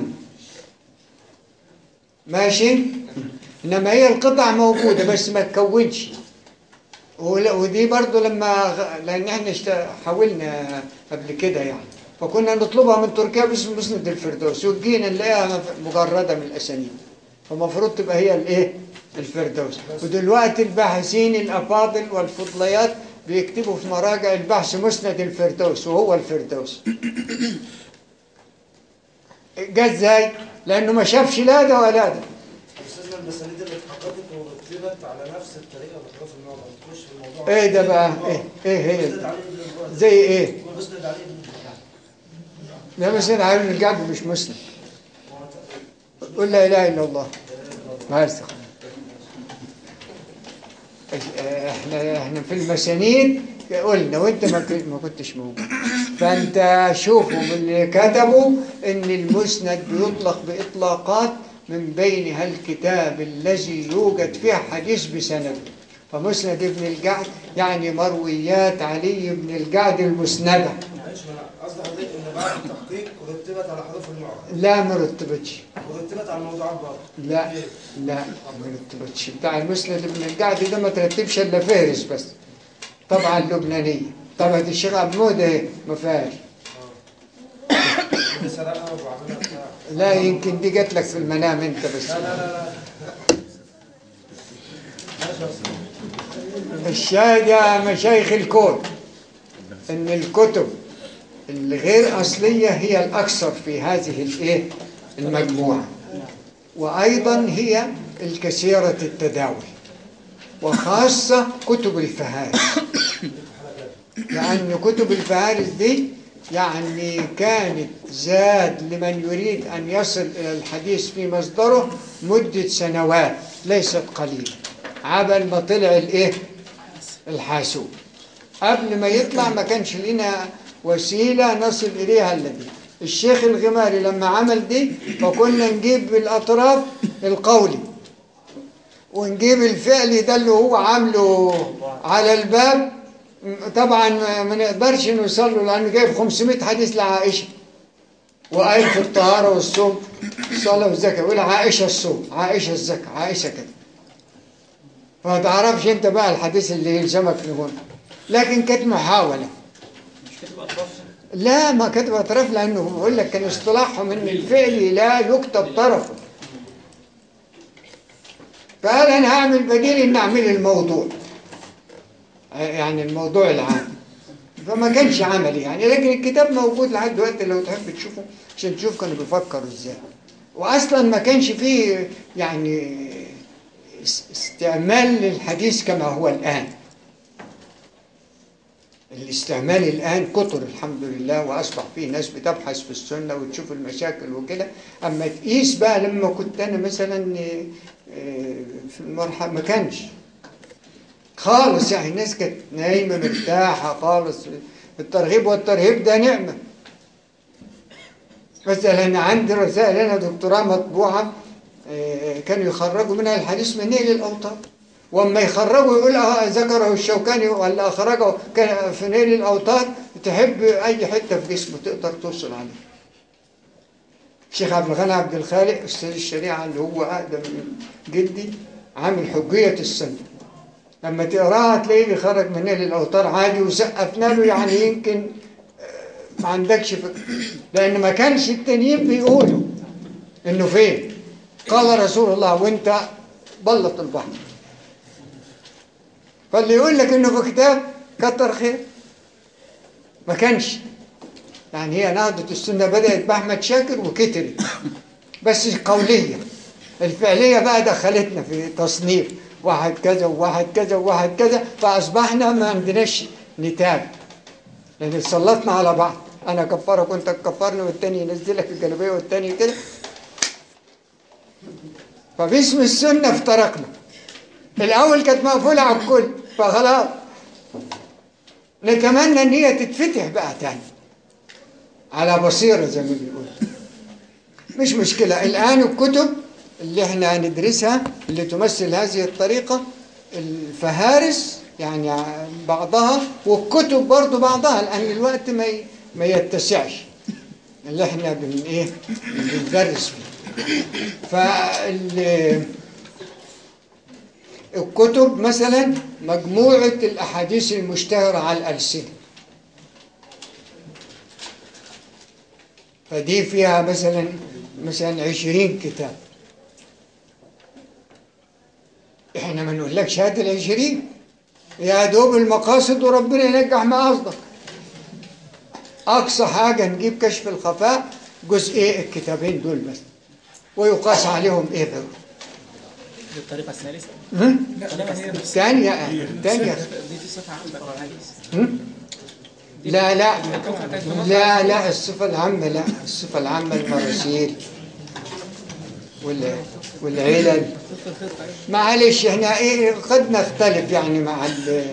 ماشي انما هي القطع موجوده بس ما تكونش ولا- ودي برضو لما غ- لان احنا اشت- حاولنا قبل كده يعني فكنا نطلبها من تركيا باسم مسند الفردوس وجينا نلاقيها مف- مجرده من الاسانيد فالمفروض تبقى هي الايه الفردوس ودلوقتي الباحثين الافاضل والفضليات بيكتبوا في مراجع البحث مسند الفردوس وهو الفردوس جه ازاي لانه ما شافش لا ده ولا ده استاذنا المسانيد اللي اتحققت ورتبت على نفس الطريقه بخلاف النوع ما تخش في الموضوع ايه ده بقى ايه ايه هي مسند دي؟ عليه ابن الوالد زي ايه مسند عليه ابن الوالد. ده مسند على ابن الجعد مش مسند قل لا اله الا الله ما يرسخ احنا احنا في المسانيد قلنا وانت ما كنت- ما كنتش موجود فانت شوفوا من اللي كتبوا ان المسند بيطلق باطلاقات من بينها الكتاب الذي يوجد فيه حديث بسند فمسند ابن الجعد يعني مرويات علي بن الجعد المسنده معلش ما انا قصدي حضرتك ان بعد التحقيق رتبت على حروف النوع لا ما رتبتش ورتبت على الموضوعات برضه لا لا ما رتبتش بتاع المسند ابن الجعد ده ما ترتبش الا فهرس بس طبعا اللبنانيه طبعا الشيخ عبد المهد اهي ما فيهاش اللي سرقها وعملها بتاع لا يمكن دي جات لك في المنام انت بس لا لا لا لا ماشي يا أستاذ. الشاهد يا مشايخ الكون ان الكتب الغير اصليه هي الاكثر في هذه الايه المجموعه وايضا هي الكثيره التداول وخاصه كتب الفهارس لان كتب الفهارس دي يعني كانت زاد لمن يريد ان يصل الى الحديث في مصدره مده سنوات ليست قليله عبل ما طلع الايه الحاسوب قبل ما يطلع ما كانش لنا وسيلة نصل إليها إلا دي الشيخ الغماري لما عمل دي فكنا نجيب بالأطراف القولي ونجيب الفعلي ده اللي هو عامله على الباب طبعا ما نقدرش نوصل له لأنه جايب 500 حديث لعائشة وقايل في الطهارة والصوم الصلاة والزكاة يقول عائشة الصوم عائشة الزكاة عائشة كده فما تعرفش انت بقى الحديث اللي يلزمك نقول لكن كانت محاولة مش كاتب اطراف لا ما كتب اطراف لانه بقول لك كان اصطلاحهم ان الفعل لا يكتب طرفه فقال انا هعمل بديل ان اعمل الموضوع يعني الموضوع العام فما كانش عملي يعني لكن الكتاب موجود لحد دلوقتي لو تحب تشوفه عشان تشوف كانوا بيفكروا ازاي واصلا ما كانش فيه يعني اس- استعمال للحديث كما هو الان الاستعمال الآن كتر الحمد لله وأصبح فيه ناس بتبحث في السنة وتشوف المشاكل وكده أما تقيس بقى لما كنت أنا مثلا آه، آه، في المرحلة ما كانش خالص يعني الناس كانت نايمة مرتاحة خالص الترغيب والترهيب ده نعمة مثلا أنا عندي رسائل أنا دكتوراه مطبوعة آه، كانوا يخرجوا منها الحديث من نيل الأوطان واما يخرجوا يقول اه ذكره الشوكاني ولا اخرجه كان في نيل الاوتار تحب اي حته في جسمه تقدر توصل عليه الشيخ عبد الغني عبد الخالق استاذ الشريعه اللي هو اقدم من جدي عامل حجيه السنه لما تقراها تلاقيه بيخرج من نيل الاوتار عادي وسقفنا له يعني يمكن آه، ما عندكش فكره لان ما كانش التانيين بيقولوا انه فين قال رسول الله وانت بلط البحر فاللي يقول لك انه في كتاب كتر خير ما كانش يعني هي نهضة السنة بدأت بأحمد شاكر وكترت بس قولية الفعلية بقى دخلتنا في تصنيف واحد كذا وواحد كذا وواحد كذا فأصبحنا ما عندناش نتاج لأن سلطنا على بعض أنا كفرك وأنت تكفرني والتاني ينزلك الجلابية والتاني كده فباسم السنة افترقنا الأول كانت مقفولة على الكل فخلاص نتمنى إن هي تتفتح بقى تاني على بصيرة زي ما بيقول مش مشكلة الآن الكتب اللي احنا هندرسها اللي تمثل هذه الطريقة الفهارس يعني بعضها والكتب برضو بعضها لأن الوقت ما ي- ما يتسعش اللي احنا بن ايه بندرس فيه فال الكتب مثلا مجموعة الأحاديث المشتهرة على الألسنة فدي فيها مثلا مثلا عشرين كتاب احنا ما نقولكش هات العشرين يا دوب المقاصد وربنا ينجح مقاصدك أقصى حاجة نجيب كشف الخفاء جزئي الكتابين دول بس ويقاس عليهم ايه غيره دي الطريقة الثالثة هم؟ الطريقة الثالثة الثانية الثانية دي في صفة عامة في الحديث هم؟ لا لا لا لا الصفة العامة لا الصفة العامة المراسيل وال والعلل معلش احنا ايه قد نختلف يعني مع ال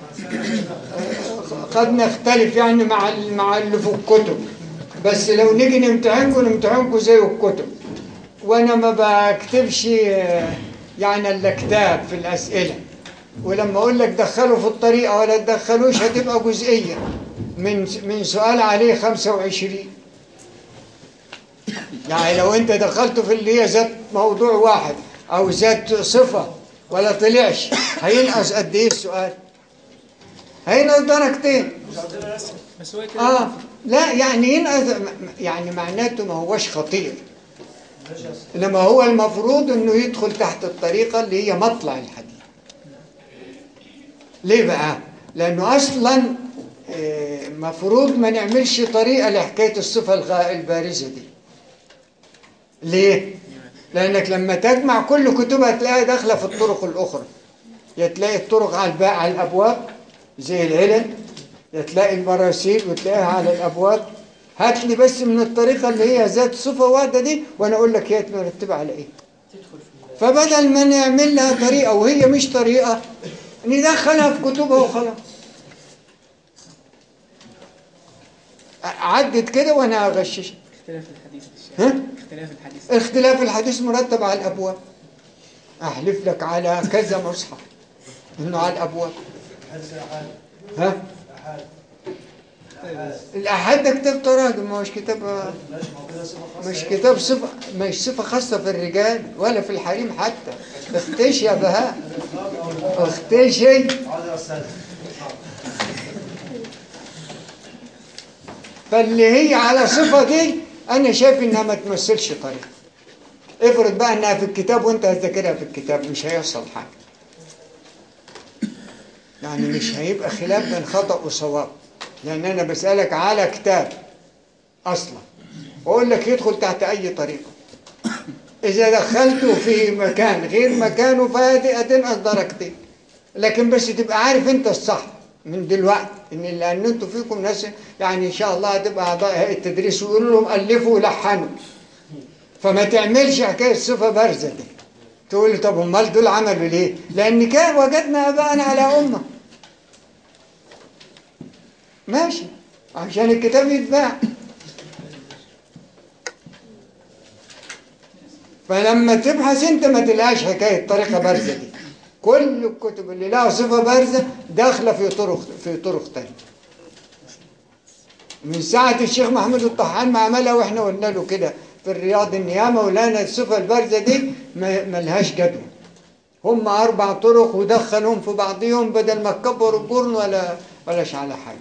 قد نختلف يعني مع ال- مع اللي في الكتب بس لو نيجي نمتحنكم نمتحنكم زي الكتب وانا ما بكتبش آه، يعني الا كتاب في الاسئله ولما اقول لك دخله في الطريقه ولا تدخلوش هتبقى جزئيه من من سؤال عليه 25 يعني لو انت دخلته في اللي هي ذات موضوع واحد او ذات صفه ولا طلعش هينقص قد ايه السؤال هينقص درجتين بس هو كده اه لا يعني ينقص يعني معناته ما هوش خطير انما هو المفروض انه يدخل تحت الطريقه اللي هي مطلع الحديث ليه بقى لانه اصلا آه، مفروض ما نعملش طريقه لحكايه الصفه الغ- البارزه دي ليه لانك لما تجمع كل كتبها تلاقيها داخله في الطرق الاخرى يا تلاقي الطرق على الباء على الابواب زي العلل يا تلاقي المراسيل وتلاقيها على الابواب هات لي بس من الطريقه اللي هي ذات صفه واحده دي وانا اقول لك هي مرتبه على ايه فبدل ما نعمل لها طريقه وهي مش طريقه ندخلها في كتبها وخلاص عدت كده وانا اغشش اختلاف الحديث ها اختلاف الحديث اختلاف الحديث مرتب على الابواب احلف لك على كذا مصحف انه على الابواب حديث الأحاد ها أحاد الاحاد ده كتاب تراجم ما هوش كتاب ماشي ما هو كده صفة خاصة مش يعني. كتاب صفة مش صفة خاصة في الرجال ولا في الحريم حتى اختش يا بهاء اختشي عاوز يا أستاذ فاللي هي على صفة دي أنا شايف إنها ما تمثلش طريقة افرض بقى إنها في الكتاب وأنت هتذاكرها في الكتاب مش هيحصل حاجة يعني مش هيبقى خلاف بين خطأ وصواب لأن أنا بسألك على كتاب أصلا وأقول لك يدخل تحت أي طريقة إذا دخلته في مكان غير مكانه فهذه هتنقص درجتين لكن بس تبقى عارف أنت الصح من دلوقتي إن لأن أنتوا فيكم ناس يعني إن شاء الله هتبقى أعضاء هيئة التدريس ويقولوا لهم ألفوا ولحنوا فما تعملش حكاية صفة بارزة دي تقول لي طب امال دول عملوا ليه؟ لأن كان وجدنا آباءنا على أمة ماشي عشان الكتاب يتباع فلما تبحث انت ما تلقاش حكايه طريقه بارزه دي كل الكتب اللي لها صفه بارزه داخله في طرق في طرق ثانيه من ساعه الشيخ محمود الطحان ما عملها واحنا قلنا له كده في الرياض ان يا مولانا الصفه البارزه دي ما ما لهاش جدوى هم اربع طرق ودخلهم في بعضهم بدل ما تكبروا الجرن ولا ولاش على حاجه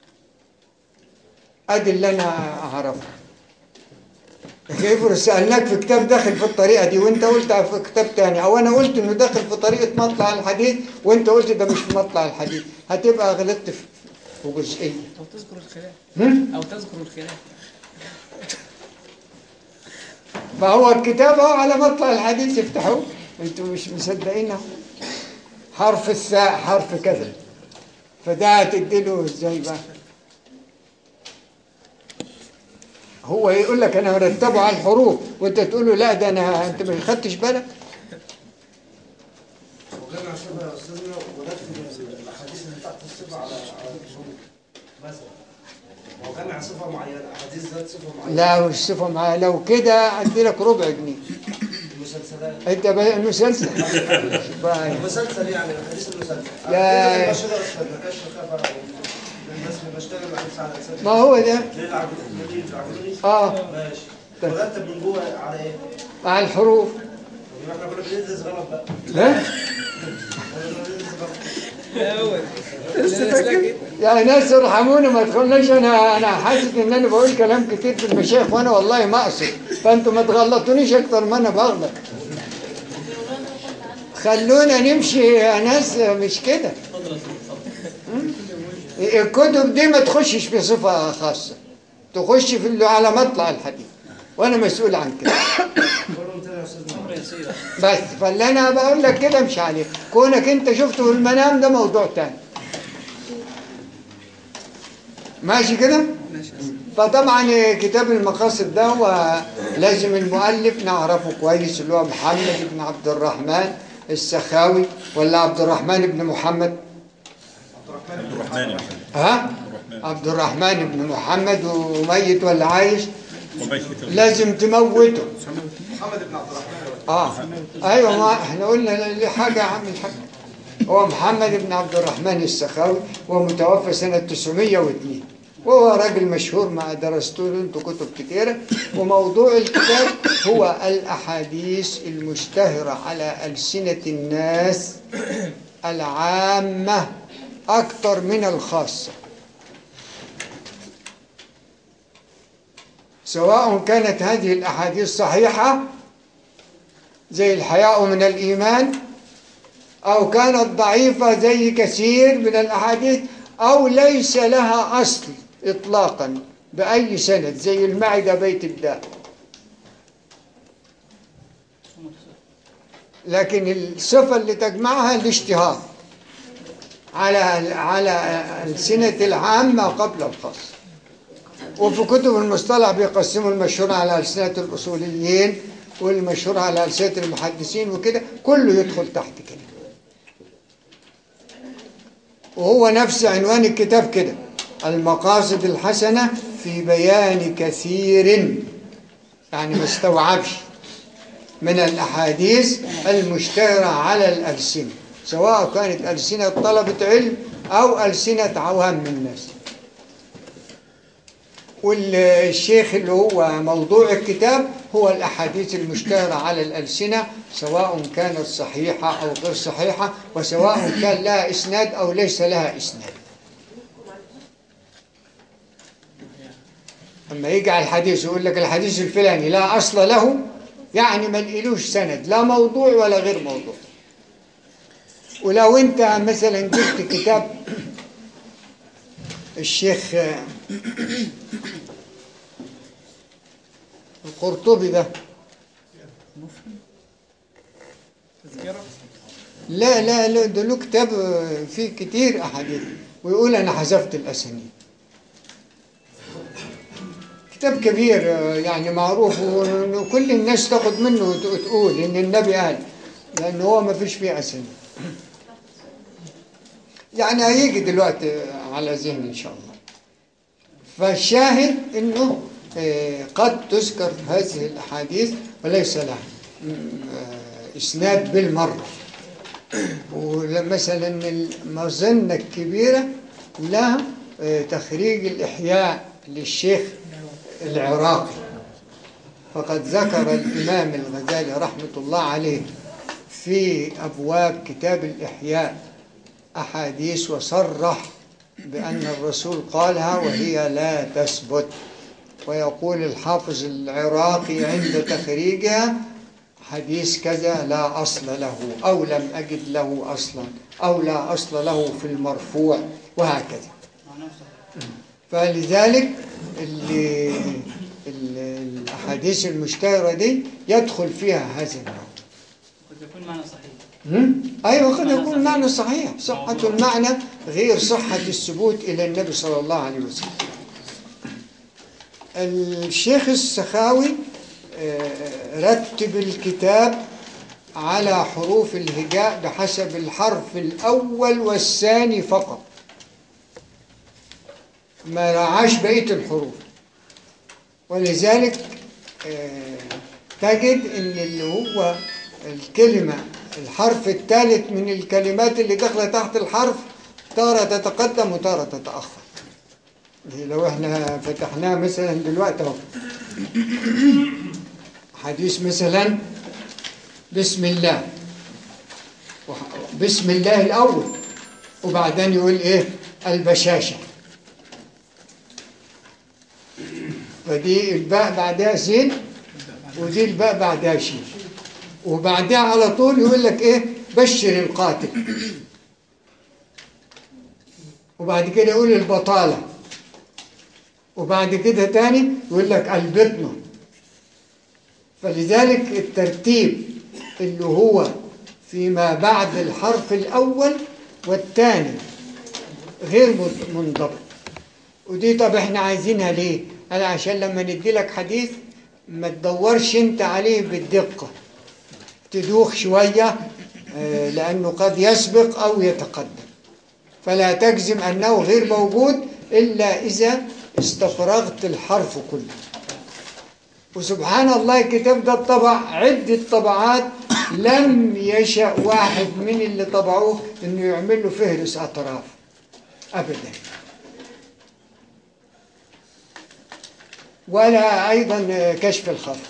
ادي اللي انا اعرفه كيف سألناك في كتاب داخل في الطريقة دي وانت قلت في كتاب تاني او انا قلت انه داخل في طريقة مطلع الحديث وانت قلت ده مش في مطلع الحديث هتبقى غلطت في في جزئية أو تذكر الخلاف هم؟ أو تذكر الخلاف فهو الكتاب اهو على مطلع الحديث افتحوه انتوا مش مصدقين اهو. حرف الثاء حرف كذا فده هتديله ازاي بقى هو يقول لك انا مرتبه على الحروف وانت تقول له لا ده انا انت ما خدتش بالك وكان عشان يا استاذنا ونكتب الاحاديث اللي تحت الصفه على على الحروف مثلا هو كان على صفه معينه احاديث ذات صفه معينه لا مش صفه معاه لو كده ادي لك ربع جنيه المسلسلات انت بقى المسلسل بقى المسلسل يعني احاديث المسلسل لا. المشهد اسفل ما كانش خفا الناس اللي بشتغل مع نفسي على اساس ما هو ده ليه العجلوني العجلوني اه ماشي طيب. مرتب من جوه على ايه؟ على الحروف طب احنا كنا بندرس غلط بقى ها كنا بندرس غلط لا هو ده يا ناس ارحموني ما تخلونيش انا انا حاسس ان انا بقول كلام كتير في المشايخ وانا والله ما اقصد فانتوا ما تغلطونيش اكتر ما انا بغلط خلونا نمشي يا ناس مش كده اتفضل يا سيدي اتفضل الكتب دي ما تخشش في صفة خاصة تخش في اللي على مطلع الحديث وانا مسؤول عن كده كلهم تاني يا استاذ أمر يسير بس فاللي انا بقول لك كده مش عليه كونك انت شفته في المنام ده موضوع تاني ماشي كده ماشي فطبعا كتاب المقاصد ده هو لازم المؤلف نعرفه كويس اللي هو محمد بن عبد الرحمن السخاوي ولا عبد الرحمن بن محمد عبد الرحمن يا أخي. ها عبد الرحمن بن محمد وميت ولا عايش وميت لازم تموته محمد بن عبد الرحمن اه ايوه ما احنا قلنا ليه حاجه يا عم الحاج هو محمد بن عبد الرحمن السخاوي ومتوفى سنه 902 وهو راجل مشهور ما درستوا له انتوا كتب كتيره وموضوع الكتاب هو الاحاديث المشتهره على السنه الناس العامه اكثر من الخاصه سواء كانت هذه الاحاديث صحيحه زي الحياء من الإيمان أو كانت ضعيفة زي كثير من الأحاديث أو ليس لها أصل إطلاقا بأي سند زي المعدة بيت الداء لكن الصفة اللي تجمعها الاشتهار على على السنة العامة قبل الخاصة وفي كتب المصطلح بيقسموا المشهور على ألسنة الأصوليين والمشهور على ألسنة المحدثين وكده كله يدخل تحت كده وهو نفس عنوان الكتاب كده المقاصد الحسنة في بيان كثير يعني ما استوعبش من الأحاديث المشتهرة على الألسنة سواء كانت ألسنة طلبة علم أو ألسنة عوام الناس والشيخ اللي هو موضوع الكتاب هو الأحاديث المشتهرة على الألسنة سواء كانت صحيحة أو غير صحيحة وسواء كان لها إسناد أو ليس لها إسناد اما يجي على الحديث يقول لك الحديث الفلاني لا اصل له يعني ما لقيلوش سند لا موضوع ولا غير موضوع ولو انت مثلا جبت كتاب الشيخ آه، القرطبي ده تذكرة لا لا لا ده له كتاب آه، فيه كتير احاديث ويقول انا حذفت الاسانيد كتاب كبير آه، يعني معروف وكل الناس تاخد منه وت- وتقول ان النبي قال لان هو ما فيش فيه اسانيد يعني هيجي دلوقتي على ذهني ان شاء الله فالشاهد انه آه، قد تذكر هذه الاحاديث وليس لها م- آه، اسناد بالمره ومثلا المظنة الكبيرة لها آه، تخريج الإحياء للشيخ العراقي فقد ذكر الإمام الغزالي رحمة الله عليه في أبواب كتاب الإحياء أحاديث وصرح بأن الرسول قالها وهي لا تثبت ويقول الحافظ العراقي عند تخريجها حديث كذا لا أصل له أو لم أجد له أصلا أو لا أصل له في المرفوع وهكذا فلذلك اللي ال- الأحاديث المشتهرة دي يدخل فيها هذا النوع قد يكون معنى صحيح هم؟ أيوة قد يكون معنى صحيح صحة المعنى غير صحة الثبوت إلى النبي صلى الله عليه وسلم الشيخ السخاوي آه، رتب الكتاب على حروف الهجاء بحسب الحرف الأول والثاني فقط ما رعاش بقية الحروف ولذلك آه، تجد ان اللي هو الكلمة الحرف الثالث من الكلمات اللي داخله تحت الحرف تارة تتقدم وتارة تتأخر دي لو احنا فتحناه مثلا دلوقتي اهو حديث مثلا بسم الله وح- بسم الله الأول وبعدين يقول ايه البشاشة فدي الباء بعدها سين ودي الباء بعدها شين وبعدها على طول يقول لك ايه بشر القاتل وبعد كده يقول البطالة وبعد كده تاني يقول لك البطنة فلذلك الترتيب اللي هو فيما بعد الحرف الأول والثاني غير مد- منضبط ودي طب احنا عايزينها ليه؟ قال عشان لما ندي لك حديث ما تدورش انت عليه بالدقة تدوخ شوية آه، لأنه قد يسبق أو يتقدم فلا تجزم أنه غير موجود إلا إذا استفرغت الحرف كله وسبحان الله الكتاب ده طبع عدة طبعات لم يشأ واحد من اللي طبعوه انه يعمل له فهرس اطراف ابدا ولا ايضا كشف الخط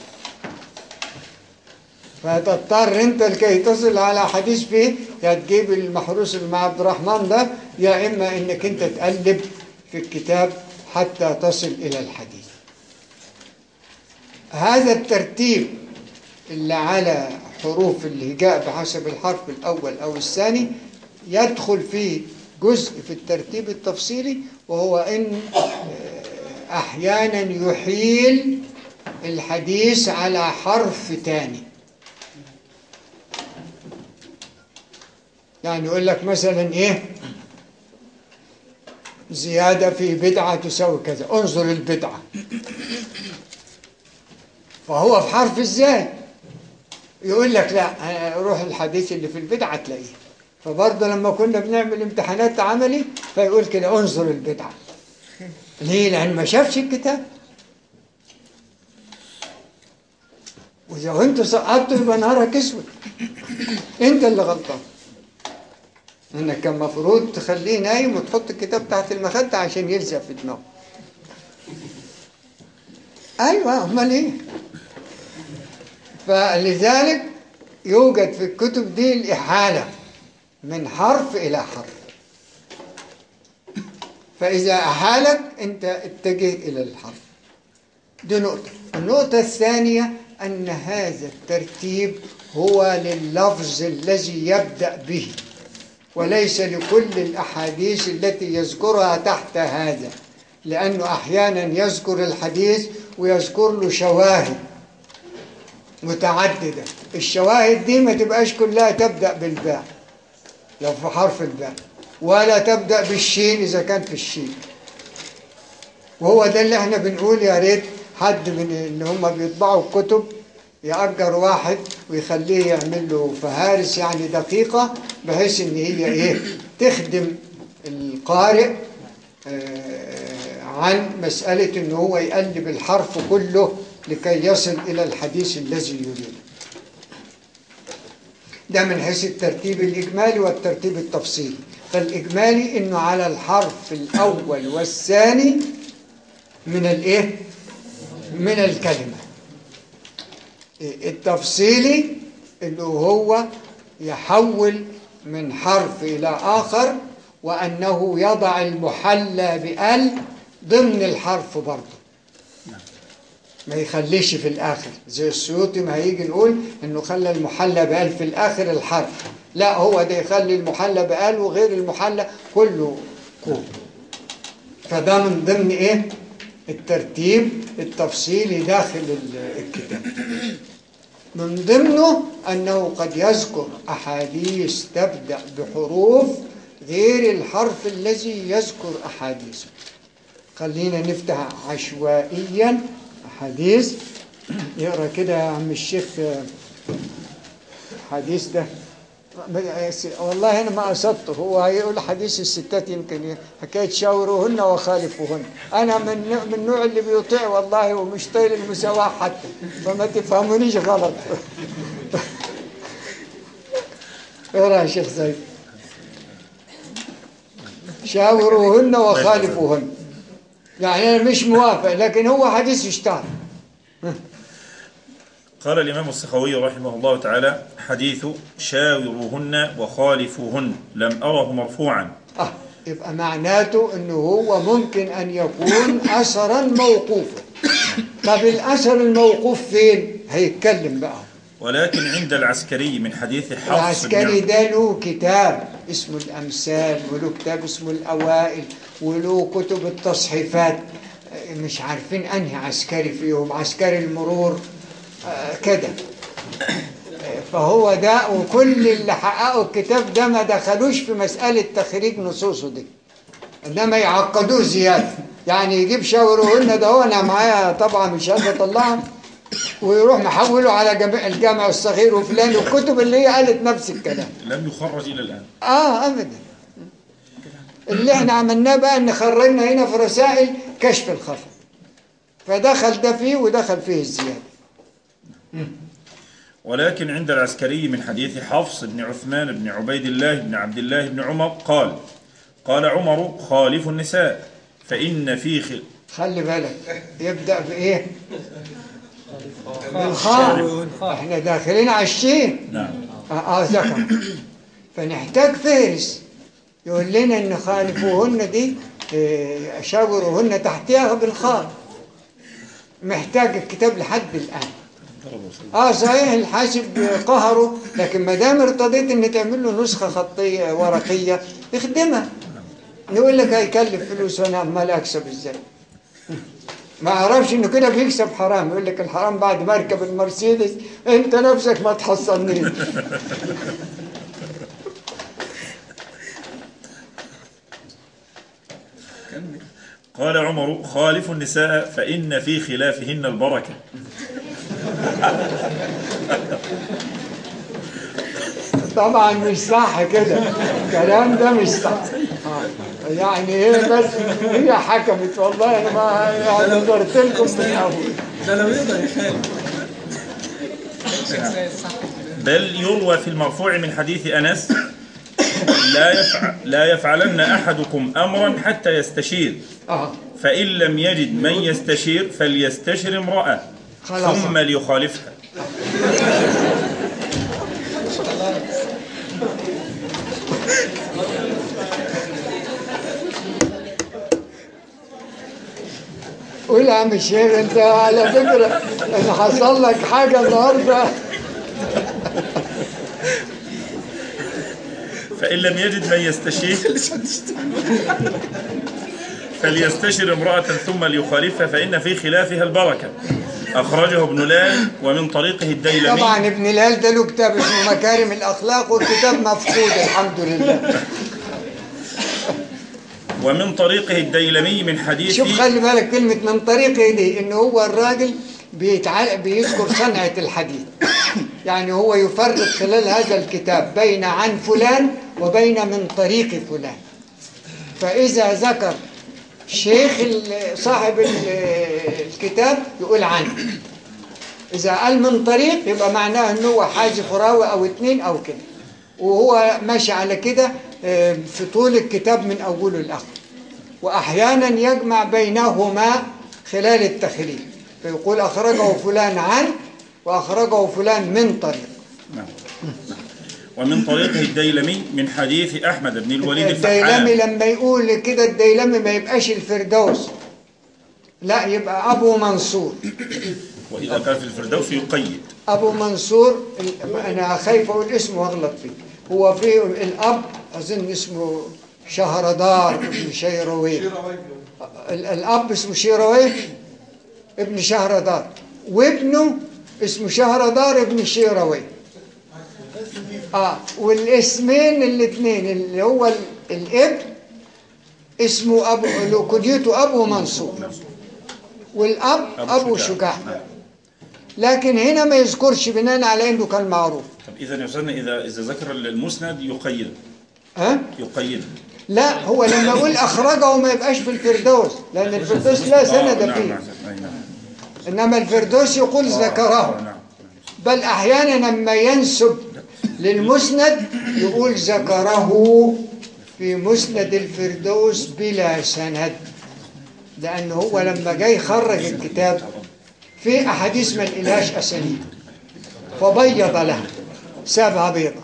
فتضطر انت لكي تصل على حديث فيه يا تجيب المحروس اللي مع عبد الرحمن ده يا اما انك انت تقلب في الكتاب حتى تصل الى الحديث هذا الترتيب اللي على حروف الهجاء بحسب الحرف الأول أو الثاني يدخل فيه جزء في الترتيب التفصيلي وهو إن آه، أحيانا يحيل الحديث على حرف تاني يعني يقول لك مثلا إيه زيادة في بدعة تساوي كذا انظر البدعة فهو في حرف ازاي يقول لك لا آه، روح الحديث اللي في البدعة تلاقيه فبرضه لما كنا بنعمل امتحانات عملي فيقول كده انظر البدعة ليه لأن ما شافش الكتاب وإذا انت سقطت يبقى نهارك اسود انت اللي غلطان انك كان المفروض تخليه نايم وتحط الكتاب تحت المخدة عشان يلزق في دماغه ايوه امال ايه فلذلك يوجد في الكتب دي الإحالة من حرف إلى حرف فإذا أحالك أنت اتجه إلى الحرف دي نقطة النقطة الثانية أن هذا الترتيب هو لللفظ الذي يبدأ به وليس لكل الأحاديث التي يذكرها تحت هذا لأنه أحيانا يذكر الحديث ويذكر له شواهد متعددة الشواهد دي ما تبقاش كلها تبدأ بالباء لو في حرف الباء ولا تبدأ بالشين إذا كان في الشين وهو ده اللي احنا بنقول يا ريت حد من اللي هم بيطبعوا الكتب يأجر واحد ويخليه يعمل له فهارس يعني دقيقة بحيث ان هي ايه تخدم القارئ آه، عن مسألة ان هو يقلب الحرف كله لكي يصل الى الحديث الذي يريده ده من حيث الترتيب الإجمالي والترتيب التفصيلي فالإجمالي إنه على الحرف الأول والثاني من الإيه؟ من الكلمة التفصيلي اللي هو يحول من حرف إلى آخر وأنه يضع المحلى بأل ضمن الحرف برضه ما يخليش في الآخر زي السيوطي ما هيجي نقول إنه خلى المحلى بأل في الآخر الحرف لا هو ده يخلي المحلى بأل وغير المحلى كله كوب فده من ضمن إيه الترتيب التفصيلي داخل ال- الكتاب من ضمنه أنه قد يذكر أحاديث تبدأ بحروف غير الحرف الذي يذكر أحاديثه خلينا نفتح عشوائيا حديث يقرا كده يا عم الشيخ آه، حديث ده والله انا ما قصدته هو هيقول حديث الستات يمكن حكايه شاوروهن وخالفوهن انا من من النوع اللي بيطيع والله ومش طايل المساواه حتى فما تفهمونيش غلط اقرا يا شيخ زيد شاوروهن وخالفوهن يعني انا مش موافق لكن هو حديث يشتهر قال الإمام السخوي رحمه الله تعالى حديث شاوروهن وخالفوهن لم أره مرفوعا اه يبقى معناته انه هو ممكن ان يكون اثرا موقوفا طب الاثر الموقوف فين هيتكلم بقى ولكن عند العسكري من حديث حفص العسكري بن ده له كتاب اسمه الامثال وله كتاب اسمه الاوائل وله كتب التصحيفات آه، مش عارفين انهي عسكري فيهم عسكري المرور آه، كده آه، فهو ده وكل اللي حققوا الكتاب ده ما دخلوش في مسألة تخريج نصوصه دي انما يعقدوه زيادة يعني يجيب شاورهن ده هو انا معايا طبعا مش قادر اطلعها ويروح محوله على جميع الجامع الصغير وفلان والكتب اللي هي قالت نفس الكلام لم يخرج إلى الآن اه ابدا اللي احنا عملناه بقى ان خرجنا هنا في رسائل كشف الخفا فدخل ده فيه ودخل فيه الزياده ولكن عند العسكري من حديث حفص بن عثمان بن عبيد الله بن عبد الله بن عمر قال قال عمر خالف النساء فإن في خل... خلي بالك يبدا بايه بالخاء احنا داخلين على الشين نعم اه, آه ذكر فنحتاج فهرس يقول لنا ان خالفوهن دي آه، شاوروهن تحتها بالخاء محتاج الكتاب لحد الان اه صحيح الحاسب قهره لكن ما دام ارتضيت ان تعمل له نسخه خطيه ورقيه اخدمها يقول لك هيكلف فلوس وانا عمال اكسب ازاي ما اعرفش انه كده بيكسب حرام يقول لك الحرام بعد ما اركب المرسيدس انت نفسك ما تحصلنيش قال عمر خالف النساء فإن في خلافهن البركة طبعا مش صح كده الكلام ده مش صح آه. يعني ايه بس هي حكمت والله انا ما يعني قلت لكم من الاول ده لو يقدر يخالف بل يروى في المرفوع من حديث أنس لا يفعل لا يفعلن أحدكم أمرا حتى يستشير اه فإن لم يجد من يستشير فليستشر امرأة خلاص. ثم ليخالفها قول يا عم الشيخ انت على فكره ان حصل لك حاجه النهارده فإن لم يجد من يستشير فليستشر امرأة ثم ليخالفها فإن في خلافها البركة أخرجه ابن لال ومن طريقه الديلمي طبعا ابن الهلال ده له كتاب اسمه مكارم الاخلاق والكتاب مفقود الحمد لله ومن طريقه الديلمي من حديث شوف خلي بالك كلمه من طريقه دي ان هو الراجل بيتع... بيذكر صنعه الحديث يعني هو يفرق خلال هذا الكتاب بين عن فلان وبين من طريق فلان فاذا ذكر شيخ ال- صاحب ال- الكتاب يقول عنه إذا قال من طريق يبقى معناه إن هو حاذف راوي أو اتنين أو كده وهو ماشي على كده آه، في طول الكتاب من أوله لآخره وأحيانا يجمع بينهما خلال التخريج فيقول أخرجه فلان عن وأخرجه فلان من طريق نعم. ومن طريقه الديلمي من حديث أحمد بن الوليد الديلمي الفحام لما يقول كده الديلمي ما يبقاش الفردوس لا يبقى أبو منصور وإذا كان في الفردوس يقيد أبو منصور ال- أنا خايف أقول اسمه وأغلط فيه هو في الأب أظن اسمه شهردار ابن شيروي ال- الأب اسمه شيروي ابن شهردار وابنه اسمه شهردار ابن شيروي اه والاسمين الاثنين اللي هو ال- الابن اسمه ابو له كنيته ابو منصور والاب أبو ابو شجاع. شجاع نعم. لكن هنا ما يذكرش بناء على انه كان معروف طب إذا يا أستاذنا إذا إذا ذكر المسند يقيد ها يقيد لا هو لما يقول اخرجه ما يبقاش في الفردوس لان الفردوس لا آه، سند نعم فيه نعم أي نعم انما الفردوس يقول آه، ذكره نعم بل احيانا لما ينسب للمسند يقول ذكره في مسند الفردوس بلا سند لأنه هو لما جاي يخرج الكتاب في أحاديث ما لقيلهاش أسانيد فبيض لها سابها بيضة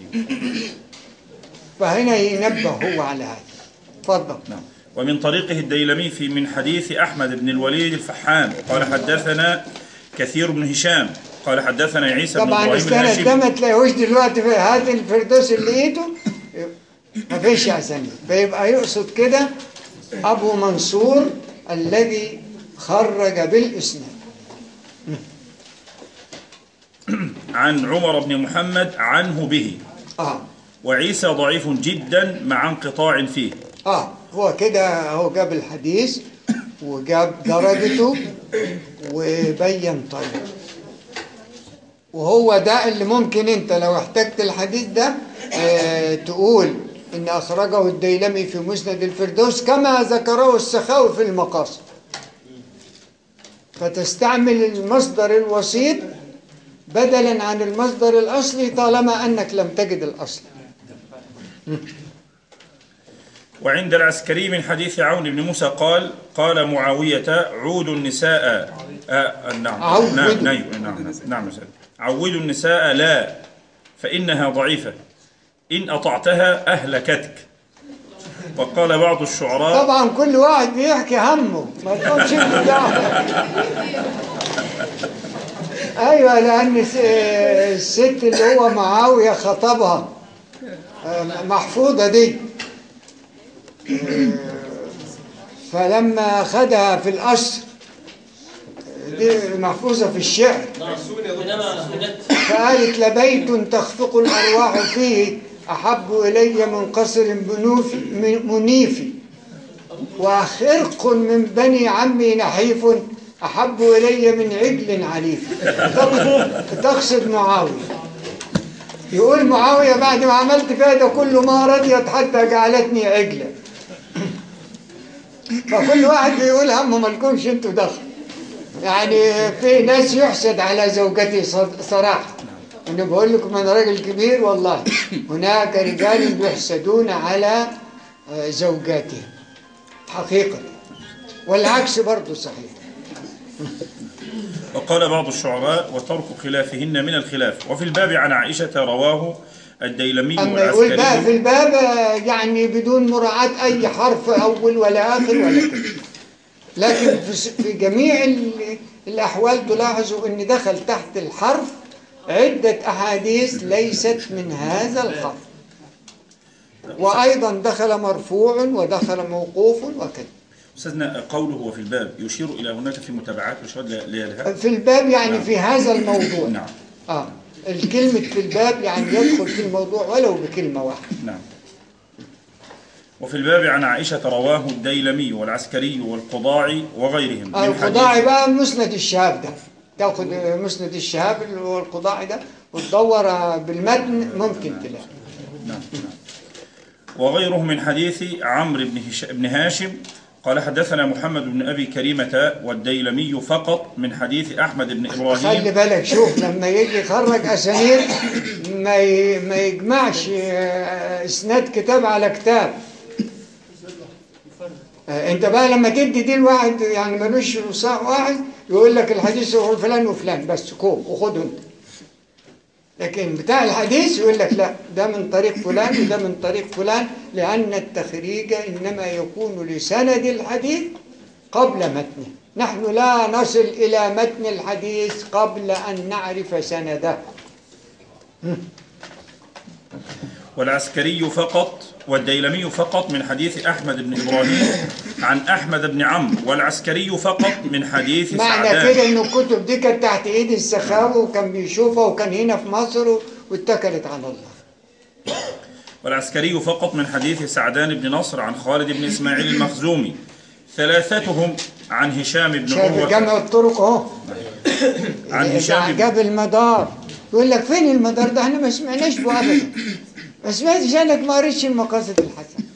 فهنا ينبه هو على هذا تفضل نعم ومن طريقه الديلمي في من حديث أحمد بن الوليد الفحام قال حدثنا كثير بن هشام قال حدثنا عيسى بن طبعا إبراهيم السند ده الهاشمي ما تلاقيهوش دلوقتي في هذا الفردوس اللي لقيته ما فيش أسانيد فيبقى يقصد كده أبو منصور الذي خرج بالإسناد عن عمر بن محمد عنه به آه وعيسى ضعيف جدا مع انقطاع فيه اه هو كده هو جاب الحديث وجاب درجته وبين طريقه وهو ده اللي ممكن انت لو احتجت الحديث ده آه تقول ان اخرجه الديلمي في مسند الفردوس كما ذكره السخاوي في المقاصد فتستعمل المصدر الوسيط بدلا عن المصدر الاصلي طالما انك لم تجد الاصل وعند العسكري من حديث عون بن موسى قال قال معاوية عود النساء آه نعم عودوا. نعم نعم نعم نعم سيد. عودوا النساء لا فإنها ضعيفة إن أطعتها أهلكتك وقال بعض الشعراء طبعا كل واحد بيحكي همه ما تقولش انت دعوه ايوه لان س- الست اللي هو معاويه خطبها آه، محفوظه دي آه، فلما خدها في القصر دي محفوظه في الشعر بينما حاجات فقالت لبيت تخفق الأرواح فيه أحب إلي من قصر منوف منيف وخرق من بني عمي نحيف أحب إلي من عجل عليف تقصد- تقصد معاوية يقول معاوية بعد ما عملت فيها ده كله ما رضيت حتى جعلتني عجلا فكل واحد بيقول همه مالكمش انتوا دخل يعني في ناس يحسد على زوجته صد- صراحة أنا بقول لكم أنا راجل كبير والله هناك رجال يحسدون على آه، زوجاتهم حقيقة والعكس برضه صحيح وقال بعض الشعراء وترك خلافهن من الخلاف وفي الباب عن عائشة رواه الديلمي أما يقول بقى في والعسكري الباب آه، يعني بدون مراعاة أي حرف أول ولا آخر ولا كده لكن في س- في جميع ال- الأحوال تلاحظوا أن دخل تحت الحرف عدة أحاديث ليست من هذا الحرف وأيضا دخل مرفوع ودخل موقوف وكذا أستاذنا قوله وفي الباب يشير إلى هناك في متابعات وشهاد لها في الباب يعني في هذا الموضوع نعم آه الكلمة في الباب يعني يدخل في الموضوع ولو بكلمة واحدة نعم وفي الباب عن عائشة رواه الديلمي والعسكري والقضاعي وغيرهم من القضاعي حديث- بقى مسند الشهاب ده تاخد مسند الشهاب اللي هو القضاعي ده وتدور بالمتن ممكن تلاقي نعم نعم. وغيره من حديث عمرو بن, هش... بن هاشم قال حدثنا محمد بن أبي كريمة والديلمي فقط من حديث أحمد بن خلي إبراهيم بالك شوف لما يجي يخرج اسانيد ما ي... ما يجمعش آه، اسناد كتاب على كتاب آه، انت بقى لما تدي دي الواحد يعني ملوش صاع واحد يقول لك الحديث هو فلان وفلان بس كوم وخده انت لكن بتاع الحديث يقول لك لا ده من طريق فلان وده من طريق فلان لأن التخريج إنما يكون لسند الحديث قبل متنه نحن لا نصل إلى متن الحديث قبل أن نعرف سنده والعسكري فقط والديلمي فقط من حديث أحمد بن إبراهيم عن أحمد بن عمرو والعسكري فقط من حديث معنى سعدان كده إن الكتب دي كانت تحت إيد السخاوي وكان بيشوفها وكان هنا في مصر واتكلت على الله والعسكري فقط من حديث سعدان بن نصر عن خالد بن إسماعيل المخزومي ثلاثتهم عن هشام بن شايف عروة جامع الطرق اهو عن إذا هشام بن جاب المدار يقول لك فين المدار ده احنا ما سمعناش به ابدا ما سمعتش انك ما قريتش المقاصد الحسنه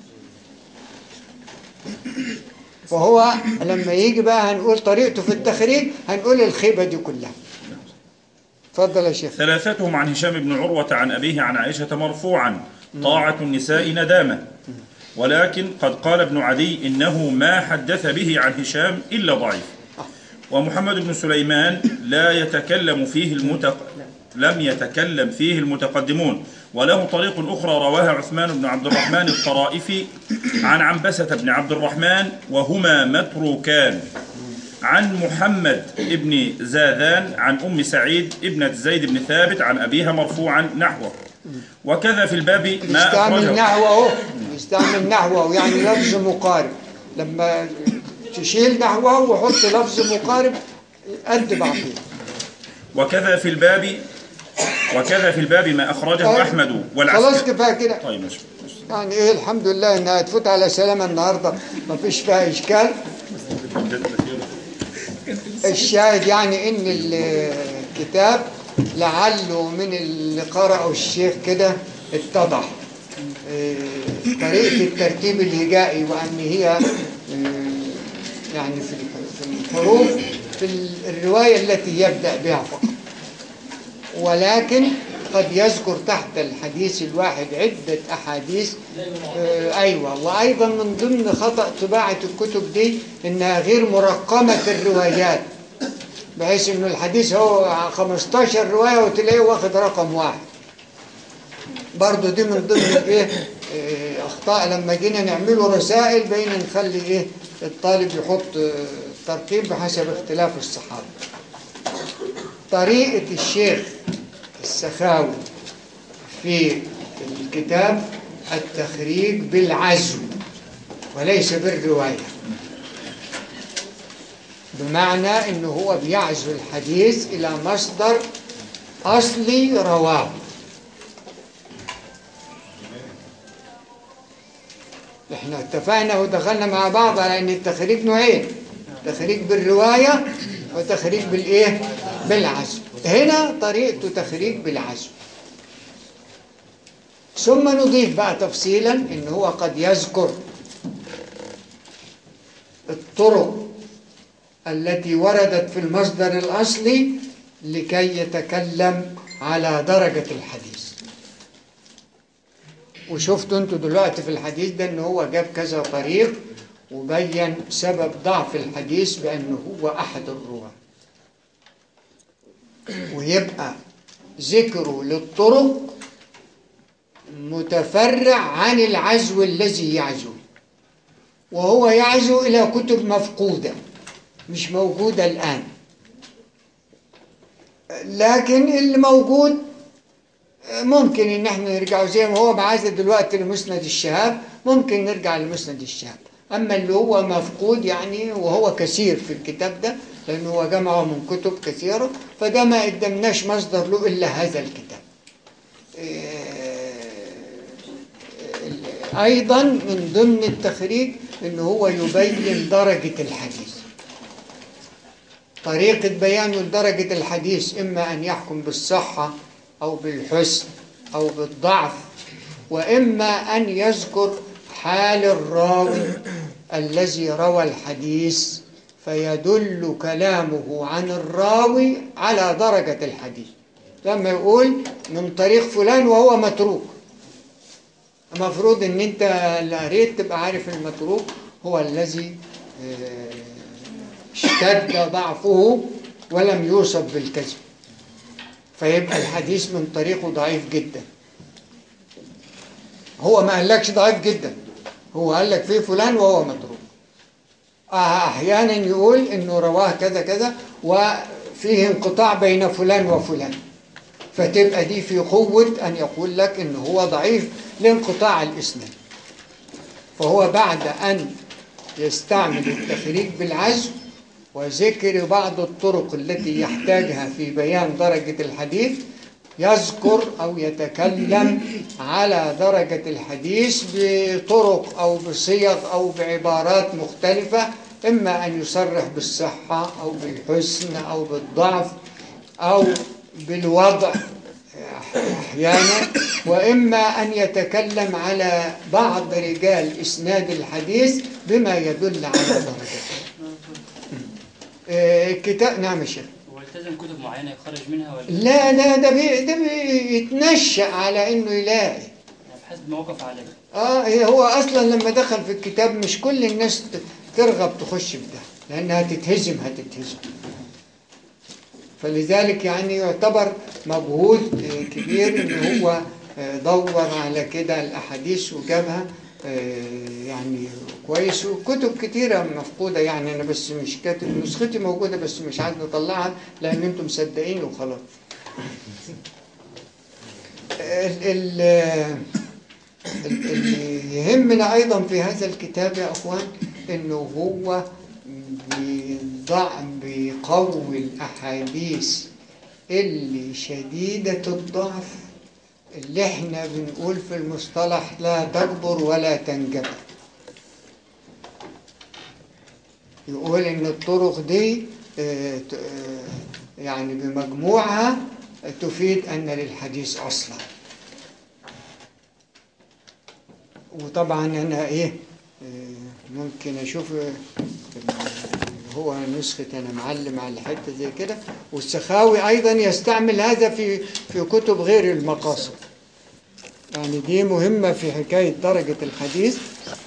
فهو لما يجي بقى هنقول طريقته في التخريج هنقول الخيبه دي كلها اتفضل يا شيخ ثلاثتهم عن هشام بن عروة عن أبيه عن عائشة مرفوعا طاعة النساء ندامة ولكن قد قال ابن عدي إنه ما حدث به عن هشام إلا ضعيف ومحمد بن سليمان لا يتكلم فيه المتق... لم يتكلم فيه المتقدمون وله طريق أخرى رواها عثمان بن عبد الرحمن الطرائفي عن عنبسة بن عبد الرحمن وهما متروكان عن محمد ابن زاذان عن أم سعيد ابنة زيد بن ثابت عن أبيها مرفوعا نحوه وكذا في الباب ما يستعمل أخرجه نحو اهو يستعمل نحوه يعني لفظ مقارب لما تشيل نحوه وحط لفظ مقارب قد بعضيه وكذا في الباب وكذا في الباب ما أخرجه أحمد خلاص والعسكري كفايه كده طيب ماشي يعني ايه الحمد لله انها تفوت على سلامه النهارده ما فيش فيها اشكال الشاهد يعني ان الكتاب لعله من اللي قرأه الشيخ كده اتضح إيه، طريقة الترتيب الهجائي وأن هي إيه، يعني في الح- في الحروف في ال- الرواية التي يبدأ بها فقط ولكن قد يذكر تحت الحديث الواحد عدة أحاديث آه، أيوة وأيضا من ضمن خطأ طباعة الكتب دي إنها غير مرقمة الروايات بحيث إنه الحديث هو 15 رواية وتلاقيه واخد رقم واحد برضو دي من ضمن الايه آه، اخطاء لما جينا نعمله رسائل بين نخلي ايه الطالب يحط آه، ترتيب بحسب اختلاف الصحابه طريقه الشيخ السخاوي في الكتاب التخريج بالعزو وليس بالروايه بمعنى انه هو بيعزو الحديث الى مصدر اصلي رواه احنا اتفقنا ودخلنا مع بعض على ان التخريج نوعين تخريج بالرواية وتخريج بالايه بالعزو هنا طريقته تخريج بالعزو ثم نضيف بقى تفصيلا ان هو قد يذكر الطرق التي وردت في المصدر الأصلي لكي يتكلم على درجة الحديث وشفتوا انتوا دلوقتي في الحديث ده ان هو جاب كذا طريق وبين سبب ضعف الحديث بانه هو احد الرواه ويبقى ذكره للطرق متفرع عن العزو الذي يعزو وهو يعزو الى كتب مفقوده مش موجودة الآن لكن اللي موجود ممكن ان احنا نرجع زي ما هو بعايز دلوقتي لمسند الشهاب ممكن نرجع لمسند الشهاب اما اللي هو مفقود يعني وهو كثير في الكتاب ده لانه هو جمعه من كتب كثيره فده ما قدمناش مصدر له الا هذا الكتاب إيه، ايضا من ضمن التخريج ان هو يبين درجه الحديث طريقة بيانه لدرجة الحديث إما أن يحكم بالصحة أو بالحسن أو بالضعف وإما أن يذكر حال الراوي الذي روى الحديث فيدل كلامه عن الراوي على درجة الحديث لما يقول من طريق فلان وهو متروك المفروض ان انت اللي قريت تبقى عارف المتروك هو الذي آه، اشتد ضعفه ولم يوصف بالكذب فيبقى الحديث من طريقه ضعيف جدا هو ما قالكش ضعيف جدا هو قال لك فيه فلان وهو متروك آه، احيانا يقول انه رواه كذا كذا وفيه انقطاع بين فلان وفلان فتبقى دي في قوة أن يقول لك إن هو ضعيف لانقطاع الإسناد فهو بعد أن يستعمل التخريج بالعزم وذكر بعض الطرق التي يحتاجها في بيان درجة الحديث يذكر أو يتكلم على درجة الحديث بطرق أو بصيغ أو بعبارات مختلفة إما أن يصرح بالصحة أو بالحسن أو بالضعف أو بالوضع أحيانا وإما أن يتكلم على بعض رجال إسناد الحديث بما يدل على درجته آه، الكتاب نعم يا شيخ هو التزم كتب معينة يخرج منها ولا لا لا ده بي ده بيتنشأ على إنه يلاقي يعني بحسب ما وقف عليه اه هو اصلا لما دخل في الكتاب مش كل الناس ت- ترغب تخش في ده لانها تتهزم هتتهزم فلذلك يعني يعتبر مجهود آه، كبير ان هو آه، دور على كده الاحاديث وجابها آه، يعني كويس وكتب كتيرة مفقودة يعني أنا بس مش كاتب نسختي موجودة بس مش عايز نطلعها لأن أنتم مصدقين وخلاص. ال- ال- اللي يهمنا أيضا في هذا الكتاب يا أخوان إنه هو بيضع بيقوي الأحاديث اللي شديدة الضعف اللي احنا بنقول في المصطلح لا تكبر ولا تنجبر يقول إن الطرق دي آه، ت- آه، يعني بمجموعها تفيد أن للحديث أصلاً وطبعا انا ايه آه، ممكن اشوف آه، هو نسخة انا معلم على حتة زي كده والسخاوي ايضا يستعمل هذا في في كتب غير المقاصد يعني دي مهمة في حكاية درجة الحديث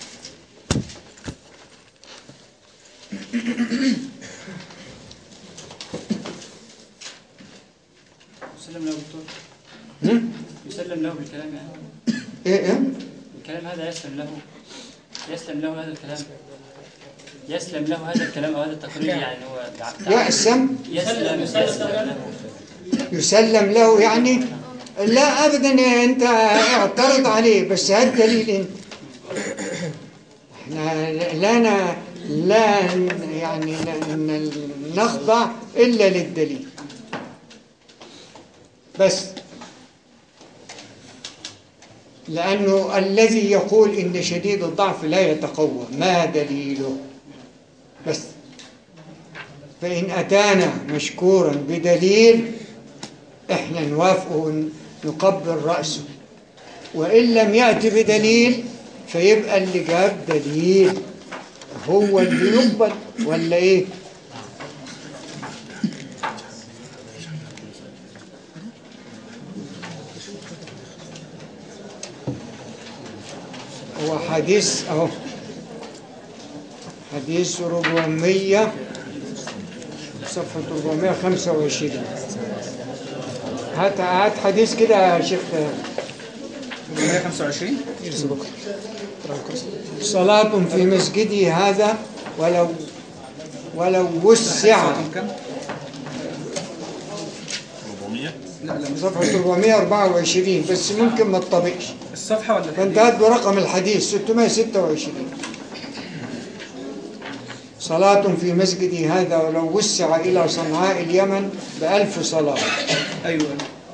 يسلم له دكتور هم؟ يسلم له بالكلام يعني ايه ايه الكلام هذا يسلم له يسلم له هذا الكلام يسلم له هذا الكلام او هذا التقرير يعني هو دع- يأسم يسلم يسلم له يسلم له يعني لا ابدا انت اعترض عليه بس هات دليل انت احنا لا ن- لا ن- يعني ن- ن- نخضع الا للدليل بس لأنه الذي يقول إن شديد الضعف لا يتقوى ما دليله بس فإن أتانا مشكورا بدليل إحنا نوافقه ونقبل رأسه وإن لم يأتي بدليل فيبقى اللي جاب دليل هو اللي يقبل ولا إيه؟ هو حديث أهو حديث 400 صفحة 425 هات هات حديث كده يا شيخ 425 صلاة في مسجدي هذا ولو ولو وسع رقم كم؟ 400 لا لا مش صفحة 424 بس ممكن ما تطبقش الصفحة ولا فانت الحديث؟ هات برقم الحديث 626 صلاة في مسجدي هذا ولو وسع إلى صنعاء اليمن بألف صلاة أيوه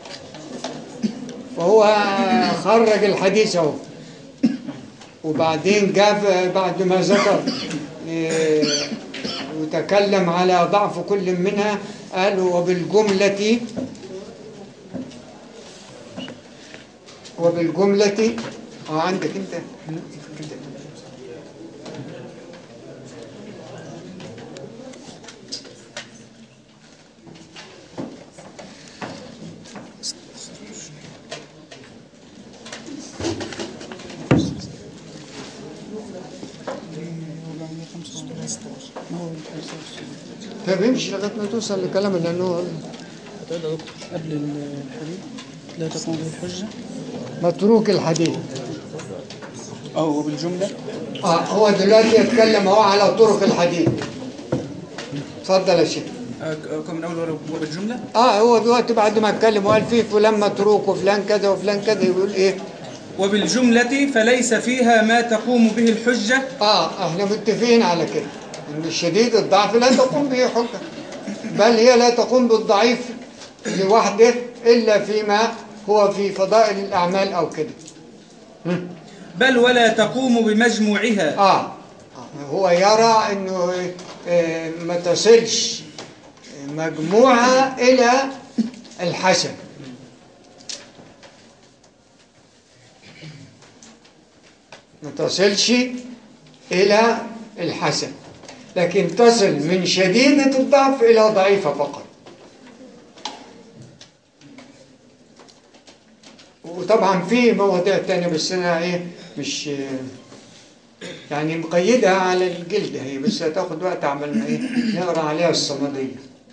وهو خرج الحديث اهو وبعدين جاب بعد ما ذكر إيه، وتكلم على ضعف كل منها قال وبالجملة وبالجملة اه عندك انت طيب امشي لغايه ما توصل لكلام لانه قبل الحديث لا تكون به الحجة متروك الحديث أه وبالجملة اه هو دلوقتي يتكلم اهو على طرق الحديث اتفضل يا شيخ آه، ك- كم من أول ورا- وبالجملة اه هو دلوقتي بعد ما اتكلم وقال فيه فلان متروك وفلان كذا وفلان كذا يقول ايه وبالجملة فليس فيها ما تقوم به الحجة اه احنا متفقين على كده ان الشديد الضعف لا تقوم به حجه بل هي لا تقوم بالضعيف لوحده الا فيما هو في فضائل الاعمال او كده بل ولا تقوم بمجموعها آه هو يرى أنه آه، ما تصلش مجموعة إلى الحسن ما تصلش إلى الحسن لكن تصل من شديدة الضعف إلى ضعيفة فقط وطبعا في مواضيع تانية بس أنا إيه مش يعني مقيدها على الجلد هي بس هتاخد وقت عمل ما ايه نقرا عليها الصمدية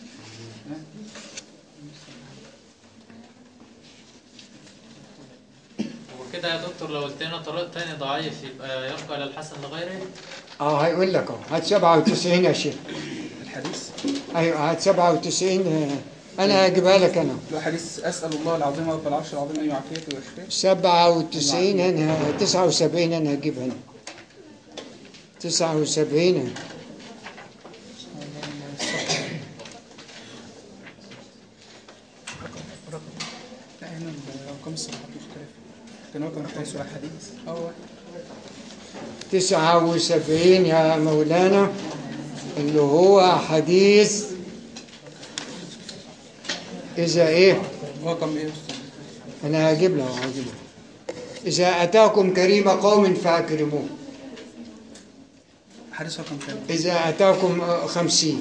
وكده يا دكتور لو قلت لنا طريق تاني ضعيف يبقى يرجع للحسن لغيره اه هيقول لك اهو هات 97 يا شيخ الحديث ايوه هات 97 آه، انا هجيبها لك انا لو حديث أسأل الله العظيم رب العرش العظيم أن يعافيك ويشفيك 97 انا 79 انا هجيبها انا 79 لا هنا الأرقام الصفحات مختلفة كان هو كان حديث ولا حديث أه واحد. 79 يا مولانا اللي هو حديث إذا إيه رقم إيه يا أستاذ؟ أنا هجيب له هجيب له إذا أتاكم كريم قوم فأكرموه حديث رقم كام؟ إذا أتاكم آه، خمسين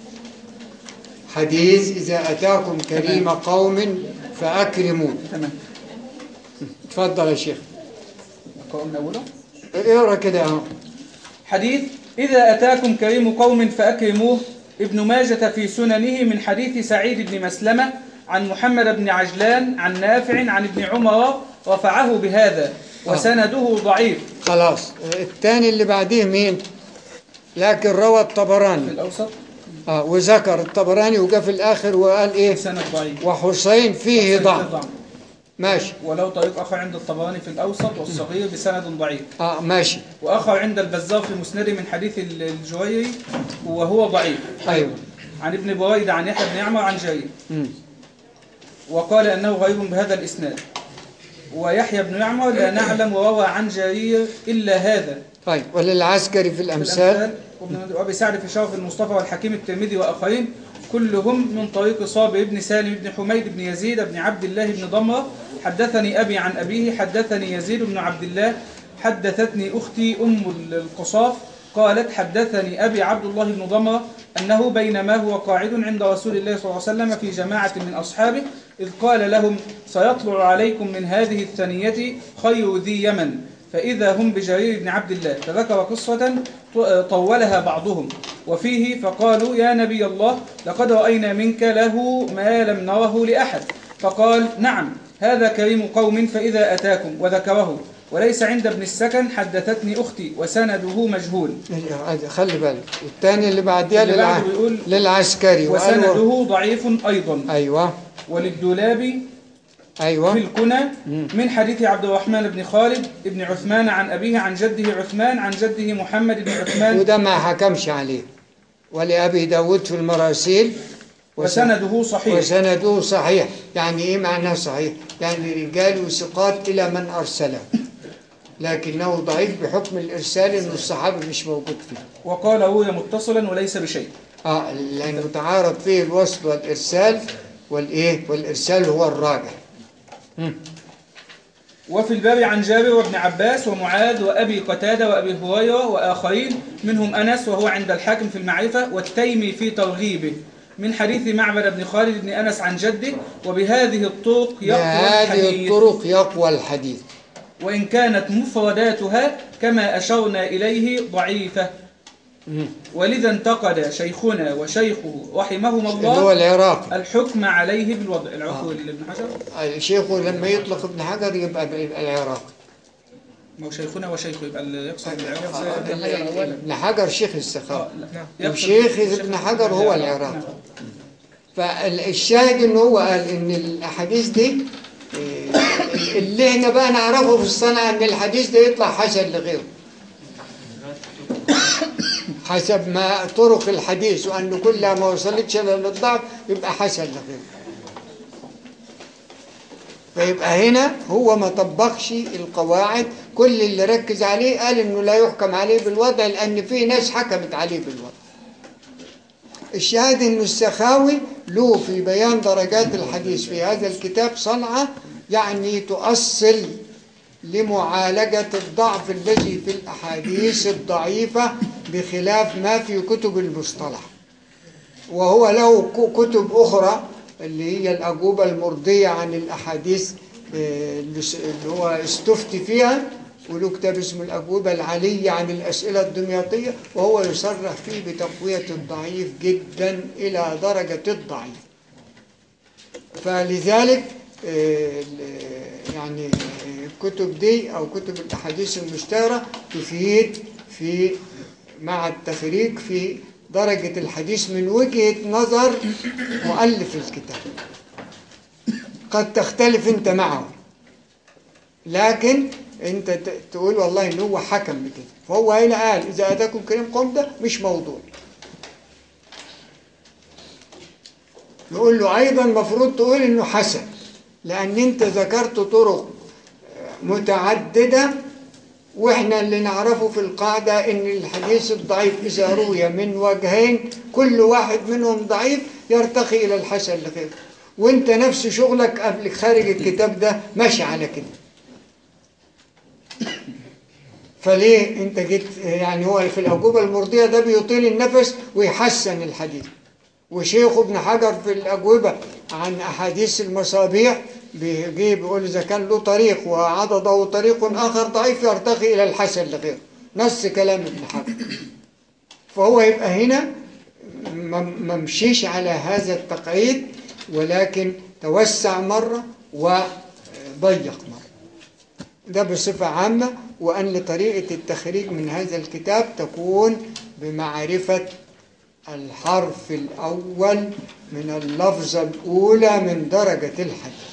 حديث إذا أتاكم كريم قوم فأكرموه تمام تفضل يا شيخ أقرأ من أوله اقرا كده اهو حديث إذا أتاكم كريم قوم فأكرموه ابن ماجة في سننه من حديث سعيد بن مسلمة عن محمد بن عجلان عن نافع عن ابن عمر رفعه بهذا وسنده ضعيف خلاص الثاني اللي بعديه مين لكن روى في الطبراني الأوسط اه وذكر الطبراني وجا في الآخر وقال إيه سند ضعيف وحسين فيه ضعف ماشي ولو طريق آخر عند الطبراني في الأوسط والصغير بسند ضعيف اه ماشي وآخر عند البزار في مسنده من حديث ال- الجويري وهو ضعيف أيوه عن ابن بريدة عن يحيى بن عمر عن جرير مم. وقال أنه غريب بهذا الإسناد ويحيى بن يعمر لا نعلم وروى عن جرير إلا هذا طيب وللعسكري في في الأمثال وابن- وأبي سعد في شرف المصطفى والحكيم الترمذي وآخرين كلهم من طريق صابر بن سالم بن حميد بن يزيد بن عبد الله بن ضمرة حدثني أبي عن أبيه حدثني يزيد بن عبد الله حدثتني أختي أم القصاف قالت حدثني أبي عبد الله بن ضمرة أنه بينما هو قاعد عند رسول الله صلى الله عليه وسلم في جماعة من أصحابه إذ قال لهم سيطلع عليكم من هذه الثنية خير ذي يمن فإذا هم بجرير بن عبد الله فذكر قصة طولها بعضهم وفيه فقالوا يا نبي الله لقد رأينا منك له ما لم نره لأحد فقال نعم هذا كريم قوم فإذا أتاكم وذكره وليس عند ابن السكن حدثتني أختي وسنده مجهول هذا خلي بالك والثاني اللي بعديها اللي للع... بعده بيقول للعسكري وقالوا وسنده ضعيف أيضا ايوه وللدولابي في ايوه الكنى من حديث عبد الرحمن بن خالد بن عثمان عن أبيه عن جده عثمان عن جده محمد بن عثمان وده ما حكمش عليه ولأبي داود في المراسيل وسنده صحيح وسنده صحيح يعني ايه معناه صحيح يعني رجال وثقات الى من ارسله لكنه ضعيف بحكم الارسال انه الصحابي مش موجود فيه وقال روي متصلا وليس بشيء اه لانه تعارض فيه الوصل والارسال والايه والارسال هو الراجح وفي الباب عن جابر وابن عباس ومعاذ وأبي قتادة وأبي هريرة وآخرين منهم أنس وهو عند الحاكم في المعرفة والتيمي في ترغيبه من حديث معبد بن خالد بن أنس عن جده وبهذه الطرق يقوى بهذه الحديث الطرق يقوى الحديث وإن كانت مفرداتها كما أشرنا إليه ضعيفة ولذا انتقد شيخنا وشيخه رحمهما اللي هو الله العراقي الحكم عليه بالوضع العفو لابن حجر الشيخ لما يطلق ابن حجر يبقى يبقى العراقي ما هو شيخنا وشيخه يبقى اللي يقصد آه، بالعراق ابن حجر شيخ السخاوة آه، لا. يقصد وشيخ بالشيخ ابن حجر هو العراقي نعم. فالشاهد ان هو قال ان الاحاديث دي إيه، اللي احنا بقى نعرفه في الصنعة ان الحديث ده يطلع حسن لغيره حسب ما طرق الحديث وأن كلها ما وصلتش إلا للضعف يبقى حسن لغيره فيبقى هنا هو ما طبقش القواعد كل اللي ركز عليه قال انه لا يحكم عليه بالوضع لان في ناس حكمت عليه بالوضع الشاهد ان السخاوي له في بيان درجات الحديث في هذا الكتاب صنعة يعني تؤصل لمعالجة الضعف الذي في الأحاديث الضعيفة بخلاف ما في كتب المصطلح وهو له ك- كتب أخرى اللي هي الأجوبة المرضية عن الأحاديث آه، اللي س- اللي هو استفتي فيها وله كتاب اسمه الأجوبة العالية عن الأسئلة الدمياطية وهو يصرح فيه بتقوية الضعيف جدا إلى درجة الضعيف فلذلك آه، ال- يعني آه، الكتب دي أو كتب الأحاديث المشتهرة تفيد في مع التخريج في درجة الحديث من وجهة نظر مؤلف الكتاب قد تختلف انت معه لكن انت ت- تقول والله ان هو حكم بكده فهو هنا قال اذا اتاكم كريم قوم ده مش موضوع نقول له ايضا مفروض تقول انه حسن لان انت ذكرت طرق متعدده واحنا اللي نعرفه في القاعده ان الحديث الضعيف اذا روي من وجهين كل واحد منهم ضعيف يرتقي الى الحسن لغيره وانت نفس شغلك قبل خارج الكتاب ده ماشي على كده فليه انت جيت يعني هو في الأجوبة المرضية ده بيطيل النفس ويحسن الحديث وشيخ ابن حجر في الأجوبة عن أحاديث المصابيح بيجي بيقول إذا كان له طريق وعضده طريق آخر ضعيف يرتقي إلى الحسن لغيره نص كلام ابن حجر فهو يبقى هنا ما ما مشيش على هذا التقعيد ولكن توسع مرة وضيق مرة ده بصفة عامة وأن طريقة التخريج من هذا الكتاب تكون بمعرفة الحرف الأول من اللفظة الأولى من درجة الحديث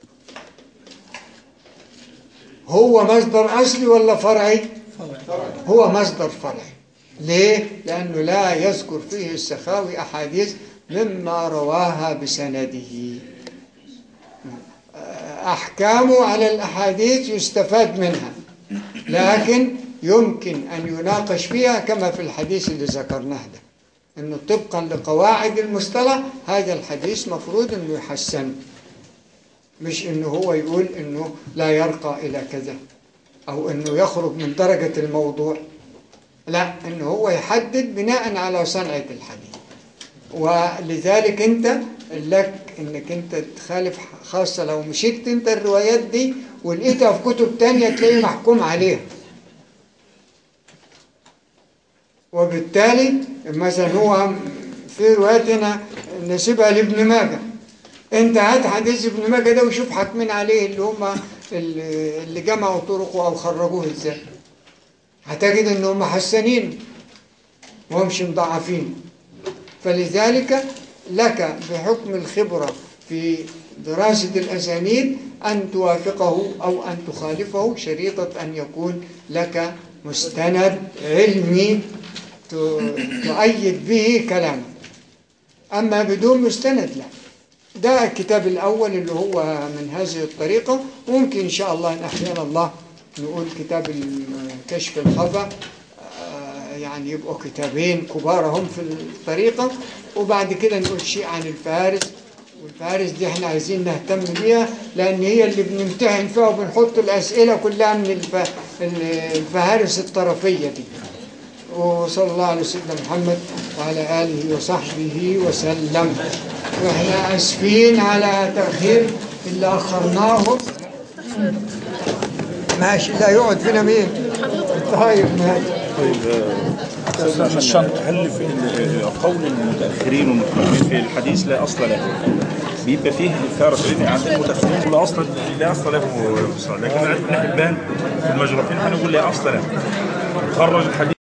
هو مصدر أصلي ولا فرعي؟ هو مصدر فرعي ليه؟ لأنه لا يذكر فيه السخاوي أحاديث مما رواها بسنده أحكامه على الأحاديث يستفاد منها لكن يمكن أن يناقش فيها كما في الحديث اللي ذكرناه ده أنه طبقا لقواعد المصطلح هذا الحديث مفروض أنه يحسن مش أنه هو يقول أنه لا يرقى إلى كذا أو أنه يخرج من درجة الموضوع لا أنه هو يحدد بناء على صنعة الحديث ولذلك أنت لك أنك أنت تخالف خاصة لو مشيت أنت الروايات دي ولقيتها في كتب تانية تلاقيه محكوم عليها وبالتالي مثلا هو في روايات هنا نسيبها لابن ماجه انت هات حديث ابن ماجه ده وشوف حاكمين عليه اللي هم اللي اللي جمعوا طرقه أو خرجوه إزاي هتجد أنهم محسنين وهمش مضاعفين فلذلك لك بحكم الخبرة في دراسة الأسانيد أن توافقه أو أن تخالفه شريطة أن يكون لك مستند علمي ت- تؤيد به كلامك أما بدون مستند لا ده الكتاب الأول اللي هو من هذه الطريقة ممكن إن شاء الله إن أحيانا الله نقول كتاب كشف الخفا آه، يعني يبقوا كتابين كبار هم في الطريقة وبعد كده نقول شيء عن الفارس والفارس دي احنا عايزين نهتم بيها لأن هي اللي بنمتحن فيها وبنحط الأسئلة كلها من الف... الفهارس الطرفية دي وصلى الله على سيدنا محمد وعلى آله وصحبه وسلم واحنا اسفين على تأخير اللي أخرناه ماشي لا يقعد فينا مين طيب ماشي الشنط هل في ال- قول المتاخرين والمتقدمين في الحديث لا اصل له بيبقى فيه الفارق لان عند المتاخرين لا اصل لا اصل له في الصلاة. لكن عند ابن حبان في المجروحين هنقول لا اصل له خرج الحديث